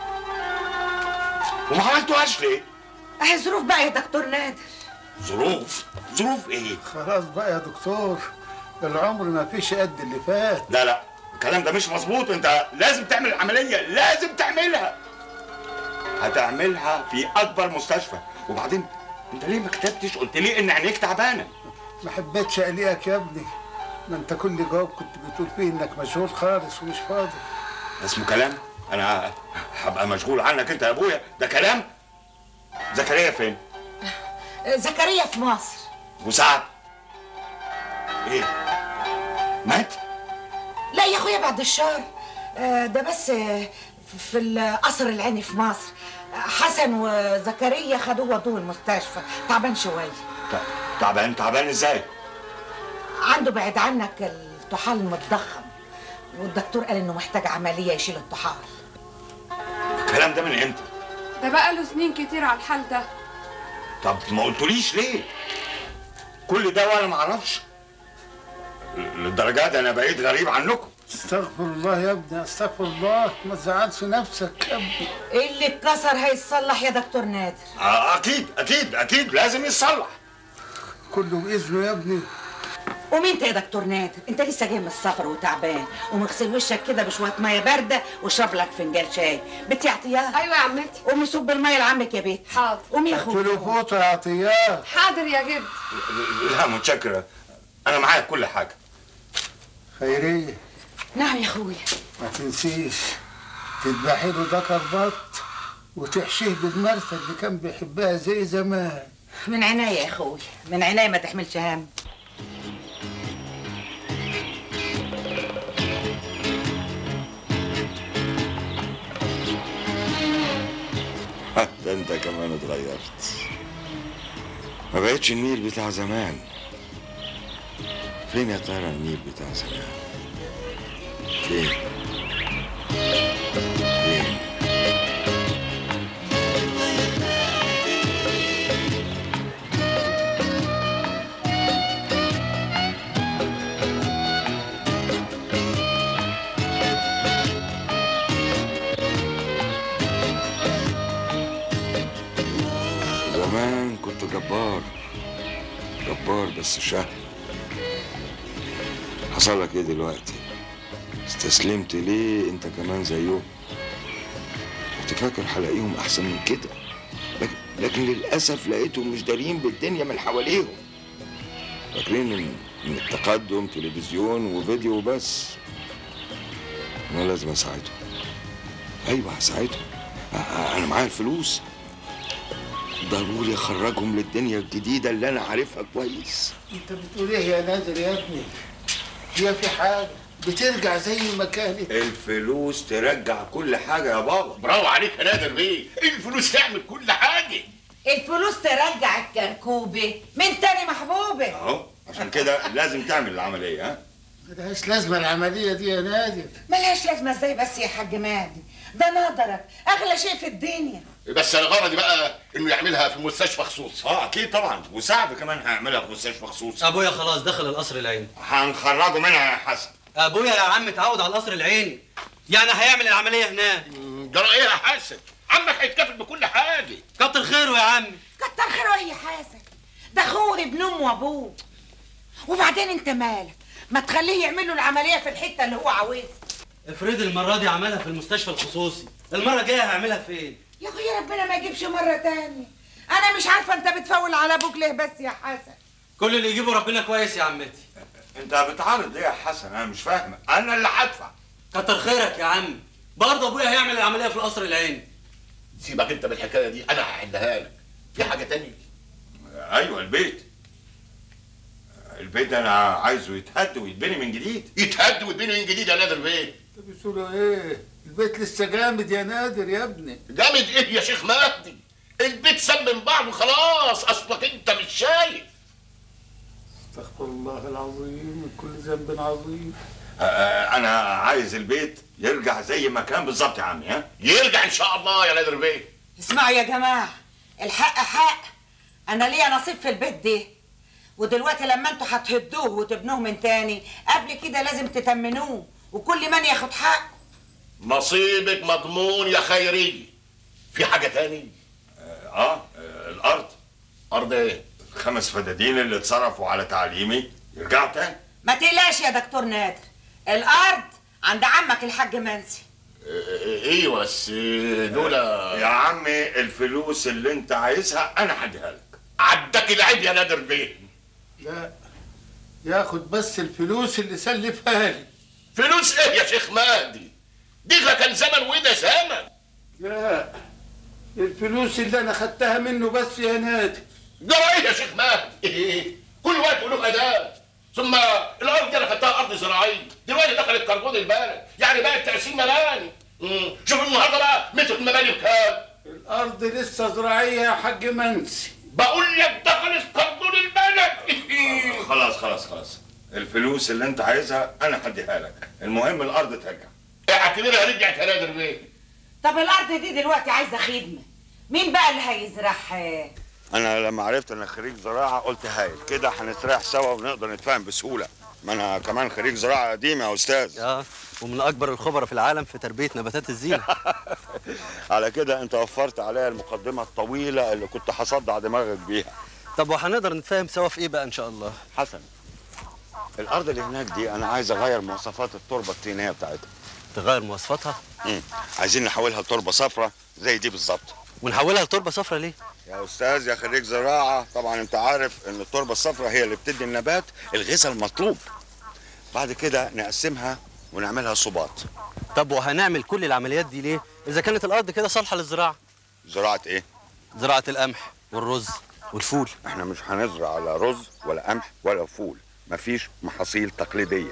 وما عملتوهاش ليه اهي ظروف بقى يا دكتور نادر ظروف ظروف ايه خلاص بقى يا دكتور العمر ما فيش قد اللي فات لا لا الكلام ده مش مظبوط انت لازم تعمل العمليه لازم تعملها هتعملها في اكبر مستشفى وبعدين انت ليه ما كتبتش قلت لي ان عينيك تعبانه ما حبيتش اقلقك يا ابني ما انت كل جواب كنت بتقول فيه انك مشغول خالص ومش فاضي ده اسمه كلام انا هبقى مشغول عنك انت يا ابويا ده كلام زكريا فين آه، زكريا في مصر وسعد ايه مات لا يا اخويا بعد الشهر آه، ده بس آه، في القصر العيني في مصر آه، حسن وزكريا خدوه ودوه المستشفى تعبان شويه ت- تعبان تعبان ازاي عنده بعد عنك الطحال المتضخم والدكتور قال انه محتاج عمليه يشيل الطحال الكلام ده من امتى ده بقى له سنين كتير على الحال ده طب ما قلتوليش ليه كل ده وانا ما اعرفش للدرجه دي انا بقيت غريب عنكم استغفر الله يا ابني استغفر الله ما تزعلش نفسك يا ابني اللي اتكسر هيتصلح يا دكتور نادر آه، اكيد اكيد اكيد لازم يتصلح كله باذنه يا ابني قوم انت يا دكتور نادر انت لسه جاي من السفر وتعبان قوم اغسل وشك كده بشويه ميه بارده واشرب لك فنجان شاي بنتي عطياه ايوه يا عمتي قومي صب الميه لعمك يا بيت حاضر قومي يا قلت اخويا له فوطه يا عطياه حاضر يا جد لا متشكرة انا معايا كل حاجه خيريه نعم يا اخويا ما تنسيش تذبحي له ذكر بط وتحشيه بالمرثى اللي كان بيحبها زي زمان من عناية يا اخويا من عناية ما تحملش هم ها، ده انت كمان اتغيرت ما بقتش النيل بتاع زمان فين يا ترى النيل بتاع زمان فين فين زمان كنت جبار جبار بس شهم حصل لك ايه دلوقتي استسلمت ليه انت كمان زيهم كنت فاكر هلاقيهم احسن من كده لكن, لكن للاسف لقيتهم مش دارين بالدنيا من حواليهم فاكرين ان إن التقدم تلفزيون وفيديو بس انا لازم اساعدهم ايوه هساعدهم أ- أ- انا معايا الفلوس ضروري اخرجهم للدنيا الجديده اللي انا عارفها كويس انت بتقول ايه يا نادر يا ابني هي في حاجه بترجع زي ما كانت الفلوس ترجع كل حاجه يا بابا برافو عليك يا نادر بيه الفلوس تعمل كل حاجه الفلوس ترجع الكركوبة من تاني محبوبة اهو عشان كده لازم تعمل العمليه ها ملهاش لازمه العمليه دي يا نادر ملهاش لازمة ازاي بس يا حاج مهدي ده نظرك اغلى شيء في الدنيا بس انا غرضي بقى انه يعملها في مستشفى خصوص اه اكيد طبعا وسعد كمان هيعملها في مستشفى خصوص ابويا خلاص دخل القصر العيني هنخرجه منها يا حسن ابويا يا عم اتعود على القصر العيني يعني هيعمل العمليه هناك جرى ايه يا حسن عمك هيتكفل بكل حاجه كتر خيره يا عم كتر خيره ايه يا حسن ده اخوه ابن امه وابوه وبعدين انت مالك ما تخليه يعمل له العمليه في الحته اللي هو عاوزها افرضي المره دي عملها في المستشفى الخصوصي المره الجايه هيعملها فين يا اخويا ربنا ما يجيبش مره تانية انا مش عارفه انت بتفول على ابوك ليه بس يا حسن كل اللي يجيبه ربنا كويس يا عمتي انت بتعارض ليه يا حسن انا مش فاهمك انا اللي هدفع كتر خيرك يا عم برضه ابويا هيعمل العمليه في القصر العيني سيبك انت من الحكايه دي انا هحلها لك في حاجه تانية ايوه البيت البيت ده انا عايزه يتهد ويتبني من جديد يتهد ويتبني من جديد يا نادر بيه انت بتقولوا ايه البيت لسه جامد يا نادر يا ابني جامد ايه يا شيخ مهدي البيت سم من بعض وخلاص اصلك انت مش شايف استغفر الله العظيم من كل ذنب عظيم آه، آه، انا عايز البيت يرجع زي ما كان بالظبط يا عمي ها يرجع ان شاء الله يا نادر بيه اسمعوا يا جماعه الحق حق انا ليا نصيب في البيت ده ودلوقتي لما انتوا هتهدوه وتبنوه من تاني قبل كده لازم تتمنوه وكل من ياخد حقه نصيبك مضمون يا خيري في حاجه تاني اه آه، الارض ارض ايه الخمس فدادين اللي اتصرفوا على تعليمي يرجعوا تاني ما تقلقش يا دكتور نادر الارض عند عمك الحاج منسي ايوه بس دول يا عمي الفلوس اللي انت عايزها انا هديها لك عدك العيب يا نادر بيه لا ياخد بس الفلوس اللي سلفها لي فلوس ايه يا شيخ مهدي دي ده كان زمن وده زمن لا الفلوس اللي انا خدتها منه بس يا نادر جرى ايه يا شيخ مهدي إيه؟ كل وقت له اداه ثم الارض دي انا خدتها ارض زراعيه دلوقتي دخلت كربون البلد يعني بقت تقسيم مباني مم. شوف النهارده بقى متر المباني بكام الارض لسه زراعيه يا حاج منسي بقول لك دخلت كربون البلد خلاص خلاص خلاص الفلوس اللي انت عايزها انا هديها لك المهم الارض ترجع اعتبرها رجعت يا نادر بيه طب الارض دي دلوقتي عايزه خدمه مين بقى اللي هيزرعها انا لما عرفت ان خريج زراعه قلت هايل كده هنستريح سوا ونقدر نتفاهم بسهوله ما انا كمان خريج زراعه قديم يا استاذ اه ومن اكبر الخبراء في العالم في تربيه نباتات الزينه على كده انت وفرت عليا المقدمه الطويله اللي كنت هصدع دماغك بيها طب وهنقدر نتفاهم سوا في ايه بقى ان شاء الله حسن الارض اللي هناك دي انا عايز اغير مواصفات التربه الطينيه بتاعتها تغير مواصفاتها امم عايزين نحولها لتربه صفراء زي دي بالظبط ونحولها لتربه صفراء ليه يا استاذ يا خريج زراعه طبعا انت عارف ان التربه الصفراء هي اللي بتدي النبات الغذاء المطلوب بعد كده نقسمها ونعملها صباط طب وهنعمل كل العمليات دي ليه اذا كانت الارض كده صالحه للزراعه زراعه ايه زراعه القمح والرز والفول احنا مش هنزرع لا رز ولا قمح ولا فول مفيش محاصيل تقليديه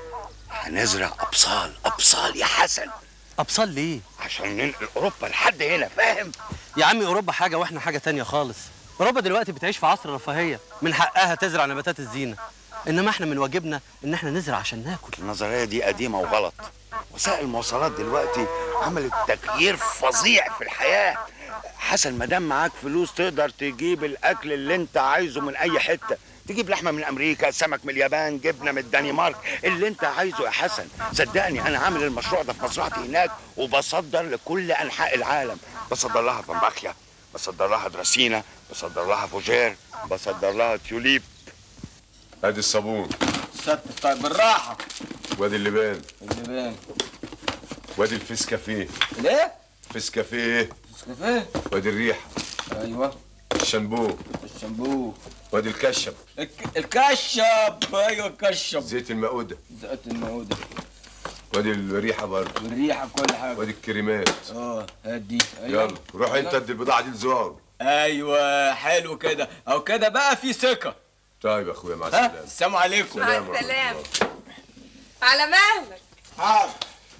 هنزرع ابصال ابصال يا حسن ابصال ليه عشان ننقل اوروبا لحد هنا فاهم يا عمي اوروبا حاجه واحنا حاجه تانية خالص اوروبا دلوقتي بتعيش في عصر الرفاهيه من حقها تزرع نباتات الزينه انما احنا من واجبنا ان احنا نزرع عشان ناكل النظريه دي قديمه وغلط وسائل المواصلات دلوقتي عملت تغيير فظيع في الحياه حسن ما دام معاك فلوس تقدر تجيب الاكل اللي انت عايزه من اي حته تجيب لحمه من امريكا سمك من اليابان جبنه من الدنمارك اللي انت عايزه يا حسن صدقني انا عامل المشروع ده في مزرعتي هناك وبصدر لكل انحاء العالم بصدر لها فمباخيا بصدر لها دراسينا بصدر لها فوجير بصدر لها تيوليب ادي الصابون ساتر طيب بالراحه وادي اللبان اللبان وادي الفيس كافيه ليه؟ فيس كافيه نسكافيه وادي الريحه ايوه الشامبو الشامبو وادي الكشب الك... الكشب ايوه الكشب زيت المقودة زيت المعودة وادي الريحة برضه والريحة كل حاجة وادي الكريمات اه هدي يلا روح انت ادي البضاعة دي لزوار ايوه حلو كده او كده بقى في ثقة طيب يا اخويا مع ها السلامة السلام عليكم مع السلامة على مهلك حاضر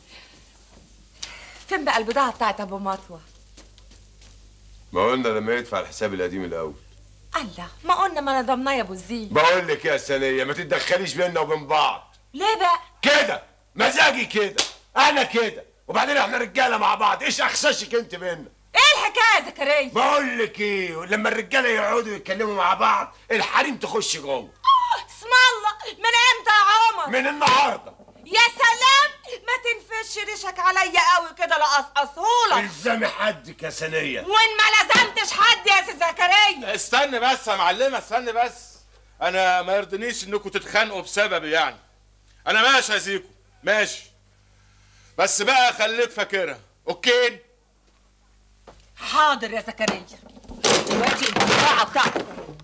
فين بقى البضاعة بتاعت أبو مطوة؟ ما قلنا لما يدفع الحساب القديم الاول الله ما قلنا ما ندمنا يا أبو الزين بقول لك يا سنية ما تتدخليش بيننا وبين بعض ليه بقى؟ كده مزاجي كده انا كده وبعدين احنا رجاله مع بعض ايش اخسشك انت بينا إيه الحكاية يا زكريا؟ بقول لك ايه لما الرجاله يقعدوا يتكلموا مع بعض الحريم تخش جوه اسم الله من إمتى يا عمر؟ من النهارده يا سلام ما تنفش ريشك عليا قوي كده لقصقصهولك الزمي حدك يا سنيه وإن ما لزمتش حد يا سي زكريا استنى بس يا معلمه استنى بس انا ما يرضنيش انكم تتخانقوا بسببي يعني انا ماشي يا زيكو ماشي بس بقى خليك فاكرها اوكي حاضر يا زكريا دلوقتي البضاعة بتاعتك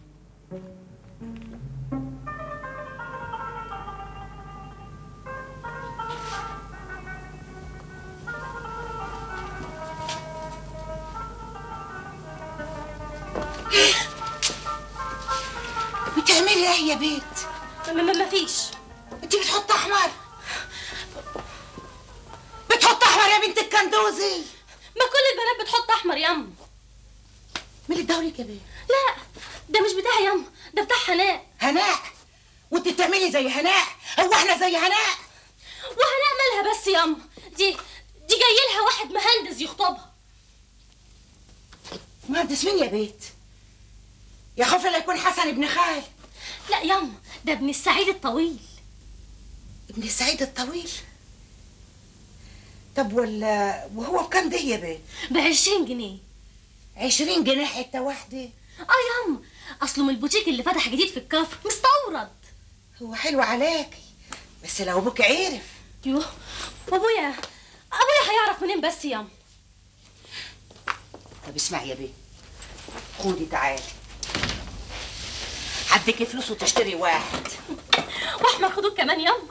بتعملي ايه يا بيت؟ ما فيش انت بتحط احمر بتحط احمر يا بنت الكندوزي ما كل البنات بتحط احمر ياما مين اللي اداهولك يا بيه؟ لا ده مش بتاعي ياما ده بتاع هناء هناء وانت بتعملي زي هناء هو احنا زي هناء وهناء مالها بس ياما دي دي جاي لها واحد مهندس يخطبها مهندس مين يا بيت؟ يا خوف لا يكون حسن ابن خال لا ياما ده ابن السعيد الطويل ابن السعيد الطويل طب ولا وهو بكام ده يا بيه؟ ب 20 جنيه 20 جنيه حته واحده اه ياما اصله من البوتيك اللي فتح جديد في الكفر مستورد هو حلو عليكي بس لو ابوك عرف يوه وابويا ابويا هيعرف منين بس ياما طب اسمعي يا بيه خدي تعالي هديكي فلوس وتشتري واحد واحمر خدود كمان ياما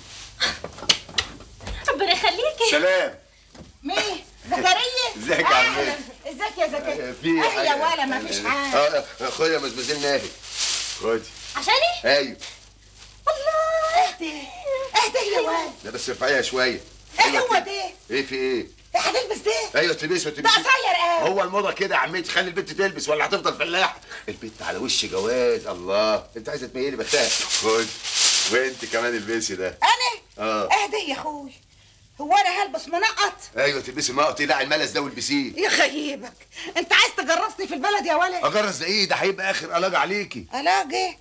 ربنا يخليكي سلام مين؟ زكريا؟ ازيك يا عم أهلاً. ازيك يا زكريا؟ في أهلا يا ولا ما فيش حاجه اه خد يا مزمزين ناهي خد عشاني ايوه الله اهدي اهدي يا ولا لا بس ارفعيها شويه ايه هو ده؟ ايه في ايه إيه هتلبس ده؟ ايوه تلبسه ده تلبسه قصير قوي هو الموضه كده يا عمتي خلي البنت تلبس ولا هتفضل فلاح البنت على وش جواز الله انت عايزه تميلي بختها خد وانت كمان البسي ده انا؟ اه اهدي يا اخوي هو انا هلبس منقط؟ ايوه تلبسي النقط لا الملس ده والبسيه يا خيبك انت عايز تجرسني في البلد يا ولد اجرس ده ايه ده هيبقى اخر علاج عليكي الاقي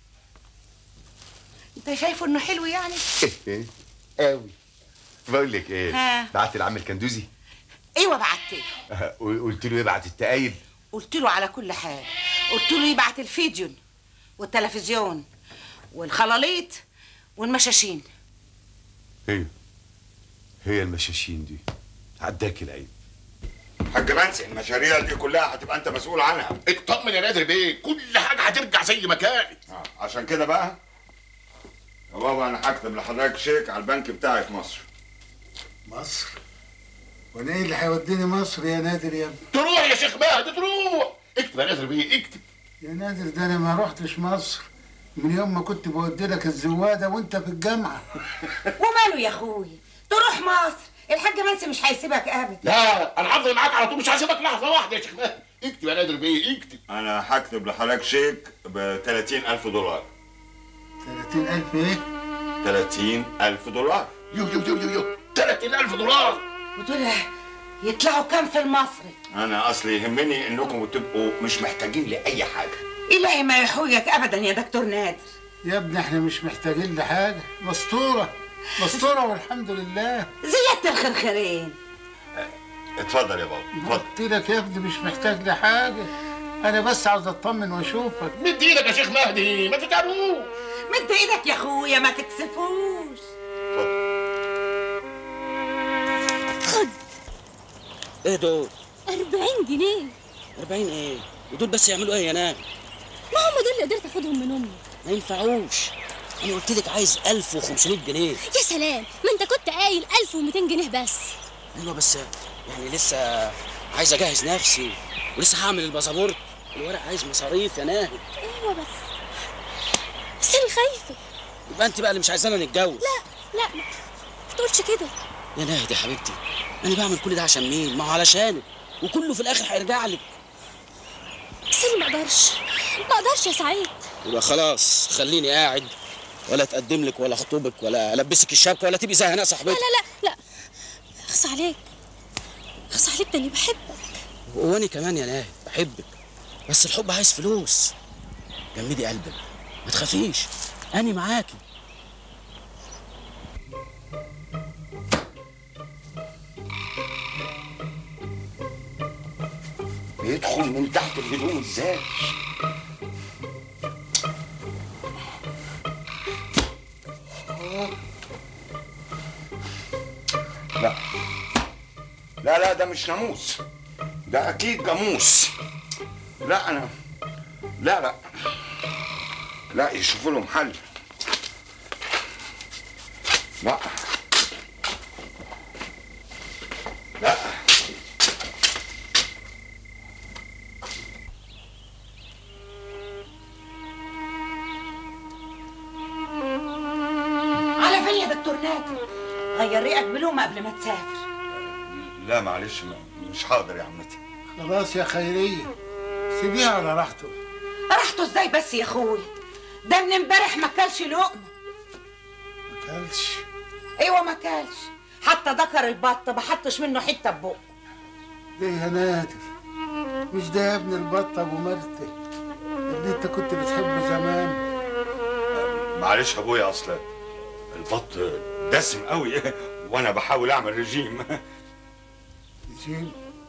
انت شايفه انه حلو يعني ايه قوي بقول لك ايه ها. بعت لعم الكندوزي ايوه بعت له قلت له يبعت التقايل قلت له على كل حاجه قلت له يبعت الفيديو والتلفزيون والخلاليط والمشاشين ايوه هي المشاشين دي عداك العيب حاج منسي المشاريع دي كلها هتبقى انت مسؤول عنها اطمن يا نادر بيه كل حاجه هترجع زي ما كانت آه. عشان كده بقى يا بابا انا هكتب لحضرتك شيك على البنك بتاعي في مصر مصر وانا ايه اللي هيوديني مصر يا نادر يا ابني تروح يا شيخ مهدي تروح اكتب يا نادر بيه اكتب يا نادر ده انا ما رحتش مصر من يوم ما كنت بودي لك الزواده وانت في الجامعه وماله يا اخوي تروح مصر الحاج منسي مش هيسيبك ابدا لا انا هفضل معاك على طول مش هسيبك لحظه واحده يا شيخ مهدي اكتب يا نادر بيه اكتب انا هكتب لحضرتك شيك ب 30000 دولار 30000 ايه 30000 دولار يو يو يو يو يو 30000 دولار ودول يطلعوا كام في المصري انا اصلي يهمني انكم تبقوا مش محتاجين لاي حاجه الهي ما يحوجك ابدا يا دكتور نادر يا ابني احنا مش محتاجين لحاجه مستوره مستوره والحمد لله زيادة الخرخرين اتفضل يا بابا اتفضل قلت لك يا ابني مش محتاج لحاجه انا بس عاوز اطمن واشوفك مد ايدك يا شيخ مهدي ما تتعبوش مد ايدك يا اخويا ما تكسفوش ايه دول 40 جنيه 40 ايه ودول بس يعملوا ايه يا نام ما هم دول اللي قدرت اخدهم من امي ما ينفعوش انا قلت لك عايز 1500 جنيه يا سلام ما انت كنت قايل 1200 جنيه بس ايوه بس يعني لسه عايز اجهز نفسي ولسه هعمل الباسبورت الورق عايز مصاريف يا ناهد ايوه بس بس انا خايفه يبقى انت بقى اللي مش عايزانا نتجوز لا لا ما تقولش كده يا ناهد يا حبيبتي انا بعمل كل ده عشان مين ما هو علشانك وكله في الاخر هيرجع لك بس انا ما اقدرش ما اقدرش يا سعيد يبقى خلاص خليني قاعد ولا اتقدم لك ولا اخطبك ولا البسك الشبكه ولا تبقي زي هناء لا صاحبتي لا لا لا اخص عليك اخص عليك ده اني بحبك وانا كمان يا ناهد بحبك بس الحب عايز فلوس جمدي قلبك ما تخافيش انا معاكي بيدخل من تحت الهدوم ازاي لا لا لا ده مش ناموس ده اكيد جاموس لا انا لا لا لا يشوفوا لهم حل لا لا على فين يا دكتور نادر غير ريقك بلومه قبل ما تسافر لا معلش ما- مش حاضر يا عمتي خلاص يا خيريه سيبيها على راحته راحته ازاي بس يا اخويا ده من امبارح ما كلش لقمه ما كلش ايوه ما كلش حتى ذكر البط ما حطش منه حته ببقه ليه يا نادر مش ده يا ابن البطه ابو مرتك اللي انت كنت بتحبه زمان معلش يا ابويا اصل البط دسم قوي وانا بحاول اعمل رجيم جيم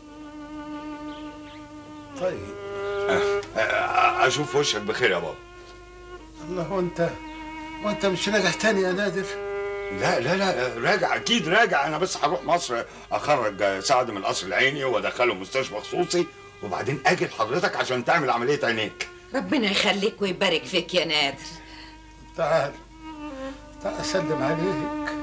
طيب اشوف وشك بخير يا بابا الله وانت وانت مش راجع تاني يا نادر لا لا لا راجع اكيد راجع انا بس هروح مصر اخرج سعد من القصر العيني وادخله مستشفى خصوصي وبعدين اجي لحضرتك عشان تعمل عمليه عينيك ربنا يخليك ويبارك فيك يا نادر تعال تعال اسلم عليك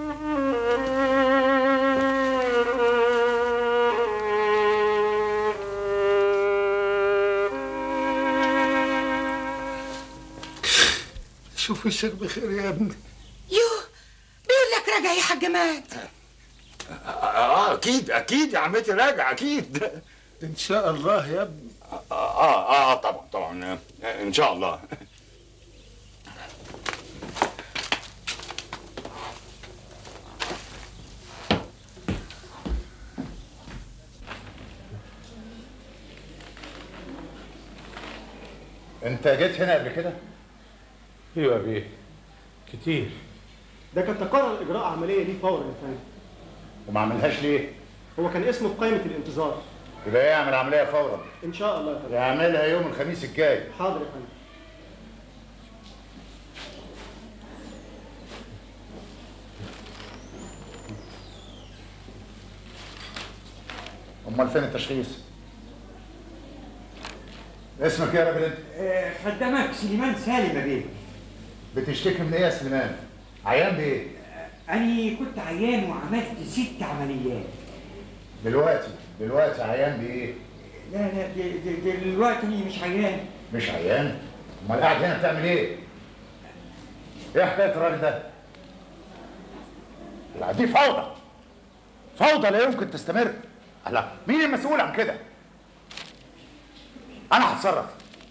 شوف وشك بخير يا ابني يوه بيقول لك راجع يا حاج مات اه اكيد اكيد يا عمتي راجع اكيد ان شاء الله يا ابني اه اه, آه طبعا طبعا آه، ان شاء الله انت جيت هنا قبل كده ايوه يا بيه كتير ده كان تقرر اجراء عمليه ليه فورا يا فندم وما عملهاش ليه هو كان اسمه في قائمه الانتظار يبقى يعمل عمليه فورا ان شاء الله يا فندم يعملها يوم الخميس الجاي حاضر يا فندم امال فين التشخيص اسمك ايه يا راجل انت خدامك سليمان سالم يا بيه بتشتكي من ايه يا سليمان عيان بايه أنا كنت عيان وعملت ست عمليات دلوقتي دلوقتي عيان بايه لا لا د- د- دلوقتي أنا مش عيان مش عيان امال قاعد هنا بتعمل ايه ايه حكايه الراجل ده لا دي فوضى فوضى لا يمكن تستمر لا مين المسؤول عن كده انا هتصرف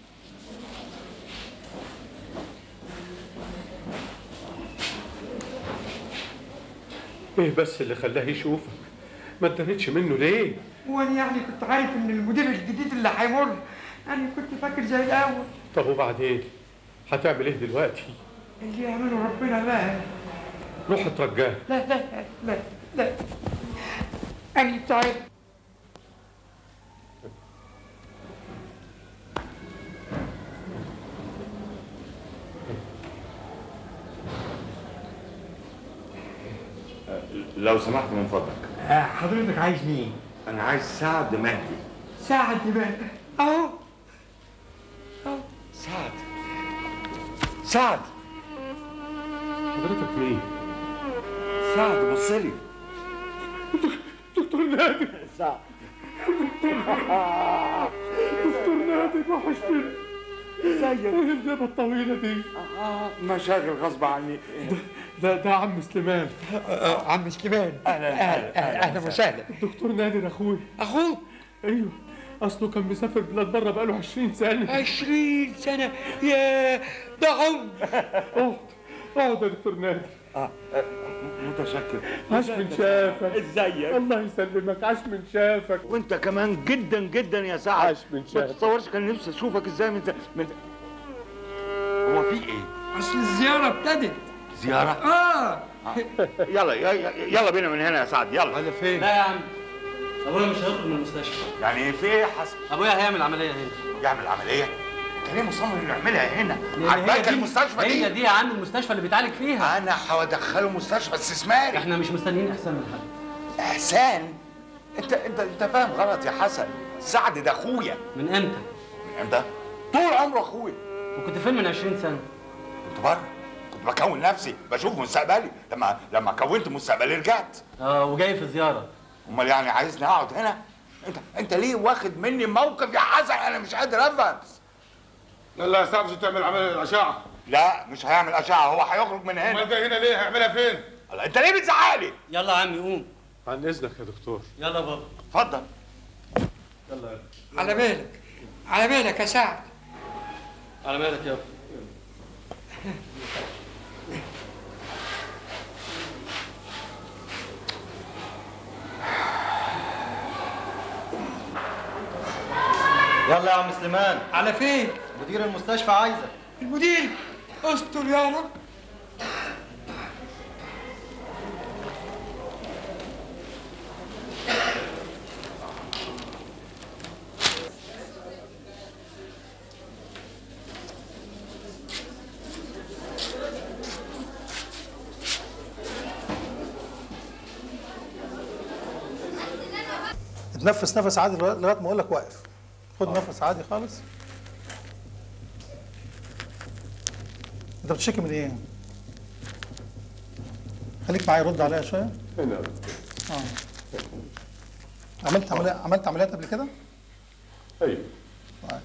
ايه بس اللي خلاه يشوفك ما ادانتش منه ليه وأنا يعني كنت عارف إن المدير الجديد اللي هيمر أنا كنت فاكر زي الأول طب وبعدين هتعمل ايه دلوقتي اللي يعمله ربنا بقى روح اترجاه لا لا لا لا أنا تعبت لو سمحت من فضلك آه، حضرتك عايز مين؟ انا عايز سعد مهدي سعد بقى اهو اهو سعد سعد حضرتك مين؟ سعد بص لي دكتور نادر سعد دكتور نادر وحشتني ازيك؟ ايه الجبهة الطويلة دي؟ مشاغل غصب عني ده ده عم سليمان عم سليمان أهلاً، أهلاً، أهلاً اهلا وسهلا الدكتور نادر اخوي اخوه؟ ايوه اصله كان مسافر بلاد بره بقاله 20 سنة 20 سنة يا ده عمر اقعد اقعد يا دكتور نادر اه متشكر عاش من شافك ازيك الله يسلمك عاش من شافك وانت كمان جدا جدا يا سعد عاش من ما شافك تتصورش كان نفسي اشوفك ازاي من من هو في ايه؟ اصل الزيارة ابتدت زيارة؟ اه يلا ي- يلا بينا من هنا يا سعد يلا على فين؟ لا يا عم ابويا مش هيخرج من المستشفى يعني ايه في ايه يا حسن؟ ابويا هيعمل عمليه هنا يعمل عمليه؟ انت ليه مصمم انه يعملها هنا؟ لأن عجبك هي دي- المستشفى دي؟ هي دي يا عم المستشفى اللي بيتعالج فيها انا هدخله مستشفى استثماري احنا مش مستنيين احسن من حد احسان انت انت انت فاهم غلط يا حسن سعد ده اخويا من امتى؟ من امتى؟ طول عمره اخويا وكنت فين من 20 سنه؟ كنت بره كنت بكون نفسي بشوف مستقبلي لما لما كونت مستقبلي رجعت اه وجاي في زياره امال يعني عايزني اقعد هنا انت انت ليه واخد مني موقف يا حسن انا مش قادر افهم يلا يا سعد عشان تعمل عمليه الاشعه لا مش هيعمل اشعه هو هيخرج من هنا امال جاي هنا ليه هيعملها فين الله، انت ليه بتزعقلي يلا يا عم قوم عن اذنك يا دكتور يلا بابا اتفضل يلا يلا على بالك على بالك يا سعد على مالك يابا يلا يا عم سليمان على فين؟ مدير المستشفى عايزك المدير استر يا رب تنفس نفس عادي لغايه لغاية ما اقول لك واقف خد نفس عادي خالص انت بتشكي من ايه؟ خليك معايا رد عليا شويه هنا اه عملت عملية عملت عمليات قبل كده؟ ايوه طيب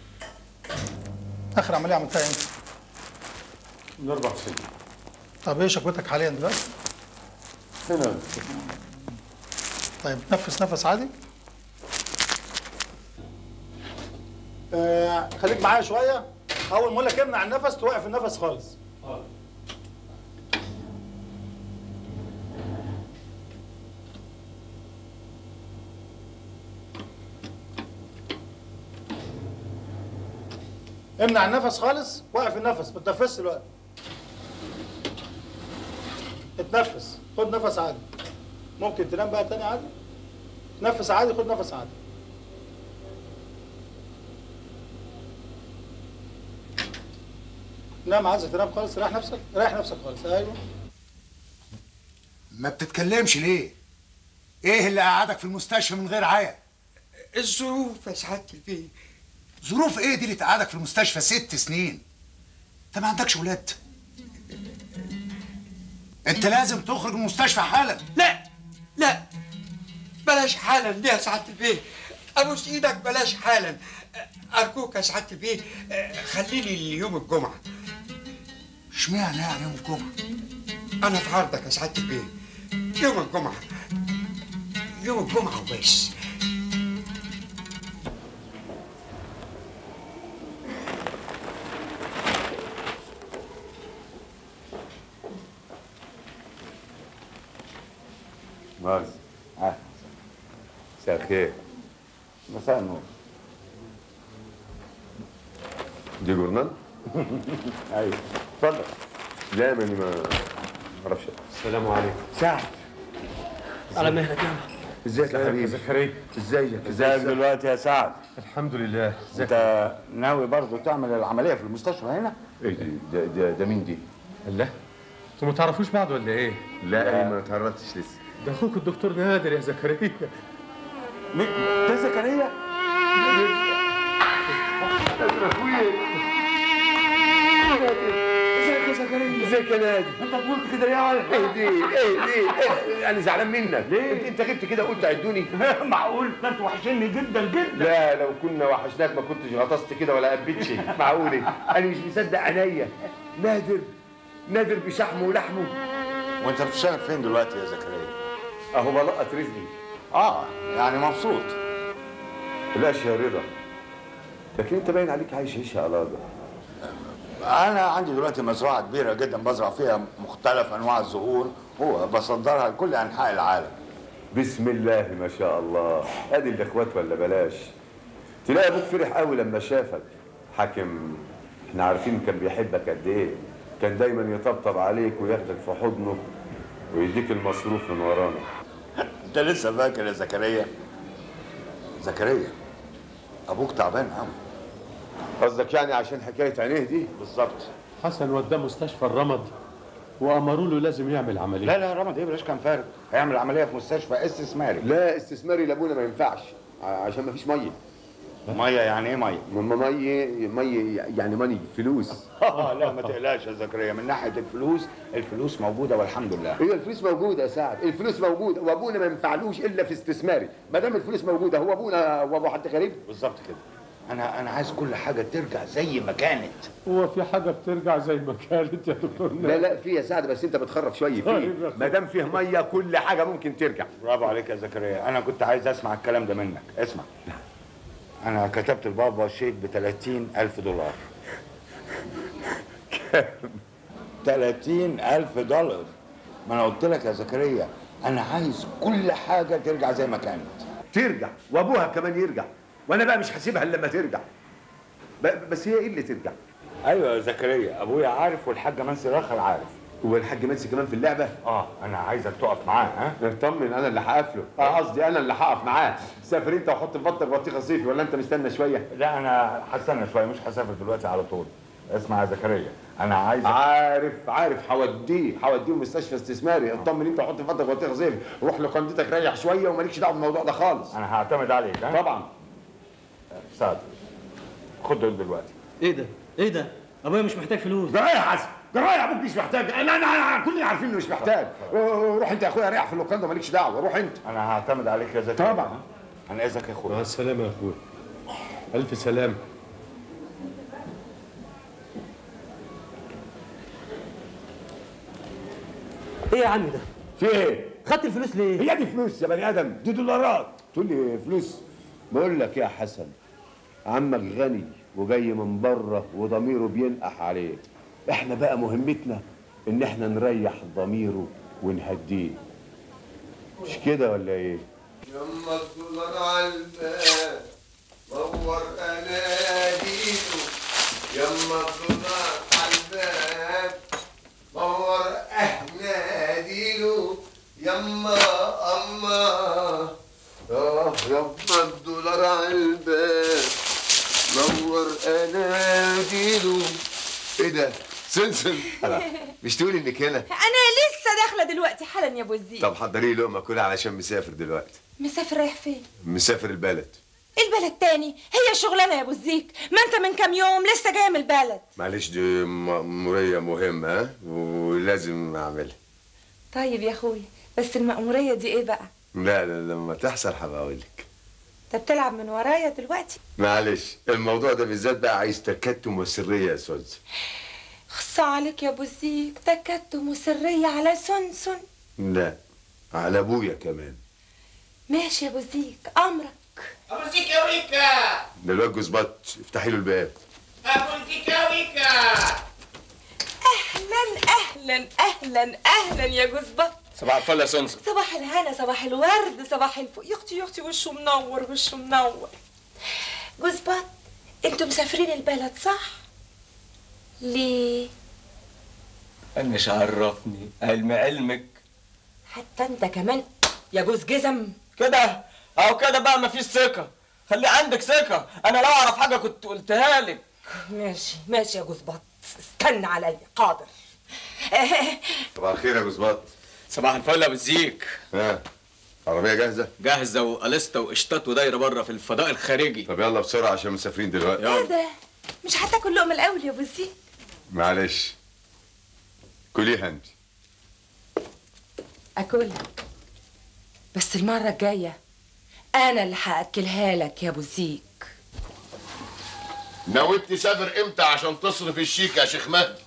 اخر عمليه عملتها امتى؟ من اربع سنين طب ايه شكوتك حاليا دلوقتي؟ هنا طيب نفس نفس عادي آه خليك معايا شويه اول ما اقول لك امنع النفس توقف النفس خالص امنع النفس خالص وقف النفس ما تنفسش دلوقتي اتنفس خد نفس عادي ممكن تنام بقى تاني عادي نفس عادي خد نفس عادي نام عايزك تنام خالص ريح نفسك ريح نفسك خالص ايوه ما بتتكلمش ليه؟ ايه اللي قعدك في المستشفى من غير عيا؟ الظروف يا سعادة البيه ظروف ايه دي اللي تقعدك في المستشفى ست سنين؟ انت ما عندكش ولاد؟ انت لازم تخرج من المستشفى حالا لا لا بلاش حالا دي يا سعادة البيه ابوس ايدك بلاش حالا ارجوك يا سعادة البيه خليني يوم الجمعة اشمعنى يعني يوم الجمعة؟ انا في عرضك يا سعادة البيه يوم الجمعة يوم الجمعة وبس باز ها مساء الخير مساء النور دي جورنال ايوه اتفضل لا ماني ما اعرفش السلام عليكم سعد على مهلك يابا ازيك يا حبيبي زكريا ازيك ازيك دلوقتي يا سعد الحمد لله انت ناوي برضه تعمل العمليه في المستشفى هنا ايه دي ده, ده, ده مين دي؟ الله انتوا ما تعرفوش بعض ولا ايه؟ لا ما اتعرضتش لسه ده اخوك الدكتور نادر يا زكريا ده زكريا نادر اخويا ازيك يا زكريا ازيك يا نادر انت طولت كده ليه يا ولد ايه دي ايه دي إيه؟ انا زعلان منك ليه انت انت غبت كده قلت عدوني معقول ده انت وحشني جدا جدا لا لو كنا وحشناك ما كنتش غطست كده ولا قبيت شيء معقول إيه؟ انا مش مصدق عينيا نادر نادر بشحمه ولحمه وانت بتشتغل فين دلوقتي يا زكريا؟ اهو بلقط رزقي اه يعني مبسوط لا يا رضا لكن انت باين عليك عايش عيشه قلاده انا عندي دلوقتي مزرعه كبيره جدا بزرع فيها مختلف انواع الزهور وبصدرها لكل انحاء العالم بسم الله ما شاء الله ادي الاخوات ولا بلاش تلاقي ابوك فرح قوي لما شافك حاكم احنا عارفين كان بيحبك قد ايه كان دايما يطبطب عليك وياخدك في حضنه ويديك المصروف من ورانا انت لسه فاكر يا زكريا زكريا ابوك تعبان قوي قصدك يعني عشان حكايه عينيه دي بالظبط حسن وداه مستشفى الرمد وامروا له لازم يعمل عمليه لا لا رمض ايه بلاش كان فارغ هيعمل عمليه في مستشفى استثماري لا استثماري لابونا ما ينفعش ع- عشان ما فيش ميه ميه يعني ايه ميه؟ ميه ميه يعني ماني فلوس اه لا ما تقلقش يا زكريا من ناحيه الفلوس الفلوس موجوده والحمد لله هي الفلوس موجوده يا سعد الفلوس موجوده وابونا ما ينفعلوش الا في استثماري ما دام الفلوس موجوده هو ابونا وابو حد غريب بالظبط كده انا انا عايز كل حاجه ترجع زي ما كانت هو في حاجه بترجع زي ما كانت يا دكتور لا لا في يا سعد بس انت بتخرف شويه طيب فيه يا أخي. ما دام فيه ميه كل حاجه ممكن ترجع برافو عليك يا زكريا انا كنت عايز اسمع الكلام ده منك اسمع انا كتبت لبابا شيك ب 30 الف دولار 30 الف دولار ما انا قلت لك يا زكريا انا عايز كل حاجه ترجع زي ما كانت ترجع وابوها كمان يرجع وانا بقى مش هسيبها الا لما ترجع ب- بس هي ايه اللي ترجع ايوه يا زكريا ابويا عارف والحاج منسي رخل عارف هو الحاج منسي كمان في اللعبه اه انا عايزك تقف معاه ها اطمن انا اللي هقفله اه قصدي انا اللي هقف معاه سافر انت وحط في بطنك بطيخه صيفي ولا انت مستنى شويه لا انا هستنى شويه مش هسافر دلوقتي على طول اسمع يا زكريا انا عايز عارف عارف هوديه هوديه مستشفى استثماري اطمن انت وحط في بطنك بطيخه صيفي روح لقندتك ريح شويه ومالكش دعوه بالموضوع ده خالص انا هعتمد عليك ها طبعا سعد خد دول دلوقتي ايه ده؟ ايه ده؟ ابويا مش محتاج فلوس جرايه يا حسن جرايه ابوك مش محتاج انا انا أنا كلنا عارفين انه مش محتاج روح انت يا اخويا ريح في اللوكاندا مالكش دعوه روح انت انا هعتمد عليك يا زكريا طبعا انا اذنك يا اخويا مع السلامه يا اخويا الف سلامه ايه يا عم ده؟ في ايه؟ خدت الفلوس ليه؟ هي دي فلوس يا بني ادم دي دولارات تقول لي فلوس بقول لك يا حسن عمك غني وجاي من بره وضميره بينقح عليه احنا بقى مهمتنا ان احنا نريح ضميره ونهديه مش كده ولا ايه يما الدولار على الباب دور اناديله يما الدولار على الباب دور اناديله يما اما اه يما الدولار على الباب دور اناديله ايه ده سلسل مش تقولي انك هنا انا لسه داخله دلوقتي حالا يا ابو الزين طب حضري لي لقمه كلها علشان مسافر دلوقتي مسافر رايح فين مسافر البلد البلد تاني هي شغلانه يا ابو الزيك ما انت من كام يوم لسه جاي من البلد معلش دي مأمورية مهمة ها ولازم أعملها طيب يا اخويا بس المأمورية دي ايه بقى لا لا لما تحصل هبقى أقول لك انت بتلعب من ورايا دلوقتي معلش الموضوع ده بالذات بقى عايز تكتم وسرية يا سوز خص عليك يا ابو الزيك تكتم وسرية على سنسن لا على أبويا كمان ماشي يا ابو الزيك امرك أبو زيكاويكا ده الواد جوزبط افتحي له الباب ابو زيكاويكا اهلا اهلا اهلا اهلا يا جوزبط صباح الفل يا سمسم صباح الهنا صباح الورد صباح الفل يا اختي يا اختي وشه منور وشه منور جوزبط انتوا مسافرين البلد صح ليه انا مش عرفني علم علمك حتى انت كمان يا جوز جزم كده او كده بقى مفيش ثقه خلي عندك ثقه انا لو اعرف حاجه كنت قلتها لك ماشي ماشي يا جوزبط استنى عليا قادر صباح الخير يا جوزبط صباح الفل يا ابو الزيك ها عربيه جاهزه جاهزه وقلسطه وقشطات ودايره بره في الفضاء الخارجي طب يلا بسرعه عشان مسافرين دلوقتي ايه ده مش هتاكل لقمه الاول يا ابو زيد معلش كليها انت اكلها بس المره الجايه انا اللي هاكلها لك يا ابو زيك نويت تسافر امتى عشان تصرف الشيك يا شيخ مهدي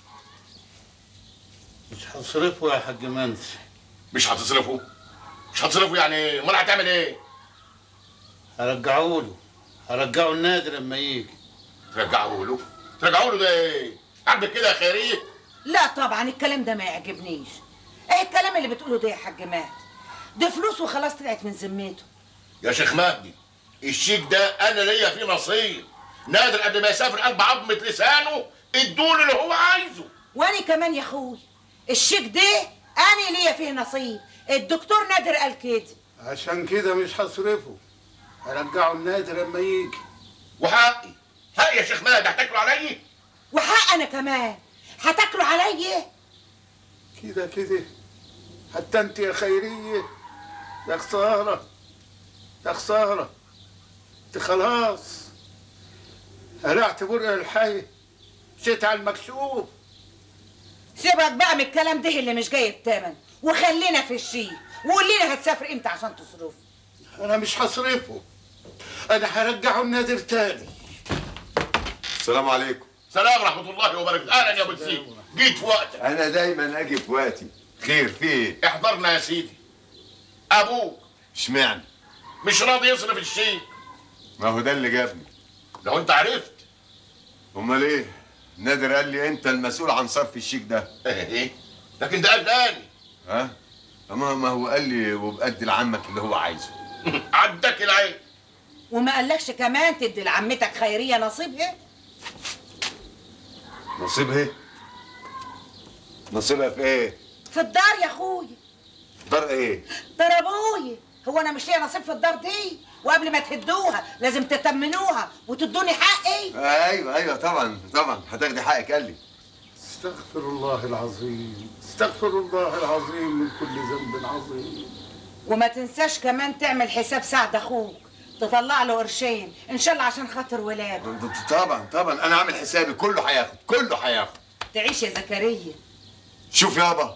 مش هصرفه يا حاج منسي مش هتصرفه مش هتصرفه يعني ايه امال هتعمل ايه هرجعه له هرجعه النادر لما يجي ترجعه له ترجعه له ده ايه عندك كده يا خيريه لا طبعا الكلام ده ما يعجبنيش ايه الكلام اللي بتقوله ده يا حاج مهدي ده فلوس وخلاص طلعت من ذمته يا شيخ مهدي الشيك ده انا ليا فيه نصيب نادر قبل ما يسافر قلب عظمه لسانه ادوله اللي هو عايزه وانا كمان يا اخوي الشيك ده انا ليا فيه نصيب الدكتور نادر قال كده عشان كده مش هصرفه هرجعه النادر لما يجي وحقي حقي يا شيخ مهدي هتاكلوا عليا وحق انا كمان هتاكلوا عليا كده كده حتى انت يا خيريه يا خساره يا خساره انت خلاص قلعت برق الحي مشيت على المكشوف سيبك بقى من الكلام ده اللي مش جايب تمن وخلينا في الشيك وقول لنا هتسافر امتى عشان تصرفه انا مش هصرفه انا هرجعه النادر تاني السلام عليكم سلام ورحمه الله وبركاته اهلا يا ابو الزيك جيت في وقتك انا دايما اجي في وقتي خير في ايه احضرنا يا سيدي ابوك اشمعنى مش راضي يصرف الشيك ما هو ده اللي جابني لو انت عرفت امال ايه نادر قال لي انت المسؤول عن صرف الشيك ده ايه لكن ده قلقاني ها ما ما هو قال لي وبقد لعمك اللي هو عايزه عدك العين وما قالكش كمان تدي لعمتك خيريه نصيبها نصيبها نصيبها في ايه في الدار يا اخويا دار ايه دار ابويا هو انا مش ليا نصيب في الدار دي وقبل ما تهدوها لازم تتمنوها وتدوني حقي ايوه ايوه طبعا طبعا هتاخدي حقك قال لي استغفر الله العظيم استغفر الله العظيم من كل ذنب عظيم وما تنساش كمان تعمل حساب سعد اخوك تطلع له قرشين ان شاء الله عشان خاطر ولاده طبعا طبعا انا عامل حسابي كله هياخد كله هياخد تعيش يا زكريا شوف يابا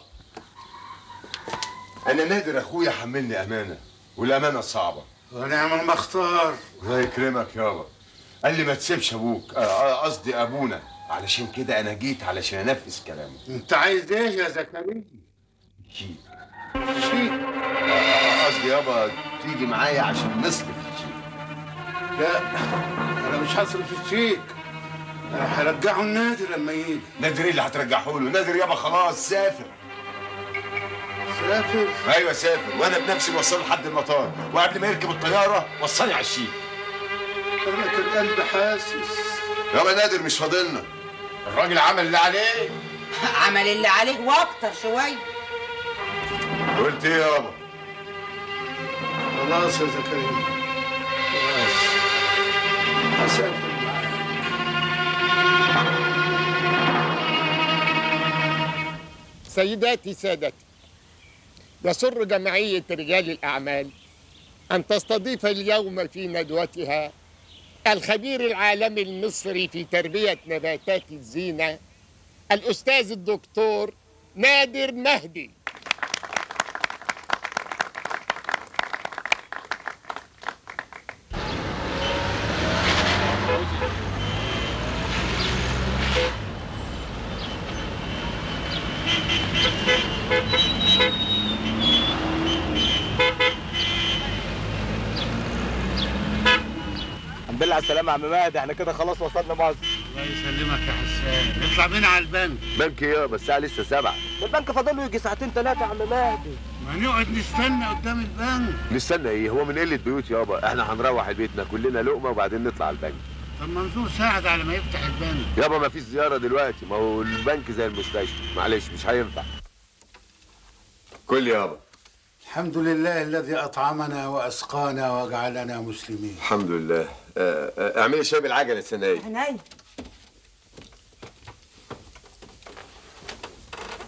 انا نادر اخويا حملني امانه والامانه صعبه ونعم ما اختار الله يكرمك يابا قال لي ما تسيبش ابوك آه، آه، قصدي ابونا علشان كده انا جيت علشان انفذ كلامه انت عايز ايه يا زكريا شيك شيك آه، قصدي يابا تيجي معايا عشان نصرف الشيك لا انا مش هصرف الشيك انا هرجعه النادر لما يجي نادر ايه اللي هترجعه له نادر يابا خلاص سافر سافر ايوه سافر وانا بنفسي موصله لحد المطار وقبل ما يركب الطياره وصلني على الشيك انا كان قلبي حاسس يابا نادر مش فاضلنا الراجل عمل اللي عليه عمل اللي عليه واكتر شويه قلت ايه يابا خلاص يا زكريا خلاص هسافر سيداتي سادتي يسر جمعية رجال الأعمال أن تستضيف اليوم في ندوتها الخبير العالمي المصري في تربية نباتات الزينة الأستاذ الدكتور نادر مهدي الحمد لله على السلامة يا عم مهدي احنا كده خلاص وصلنا مصر الله يسلمك يا حسان اطلع بينا على البنك بنك يابا الساعه لسه سبعة البنك فاضل له يجي ساعتين ثلاثة يا عم مهدي ما نقعد نستنى قدام البنك نستنى ايه هو من قله بيوت يابا احنا هنروح بيتنا كلنا لقمه وبعدين نطلع البنك طب منظور ساعد على ما يفتح البنك يابا ما فيش زياره دلوقتي ما هو البنك زي المستشفى معلش مش هينفع كل يابا الحمد لله الذي أطعمنا وأسقانا وجعلنا مسلمين الحمد لله آه، آه، اعملي شاي بالعجله السنه دي عيني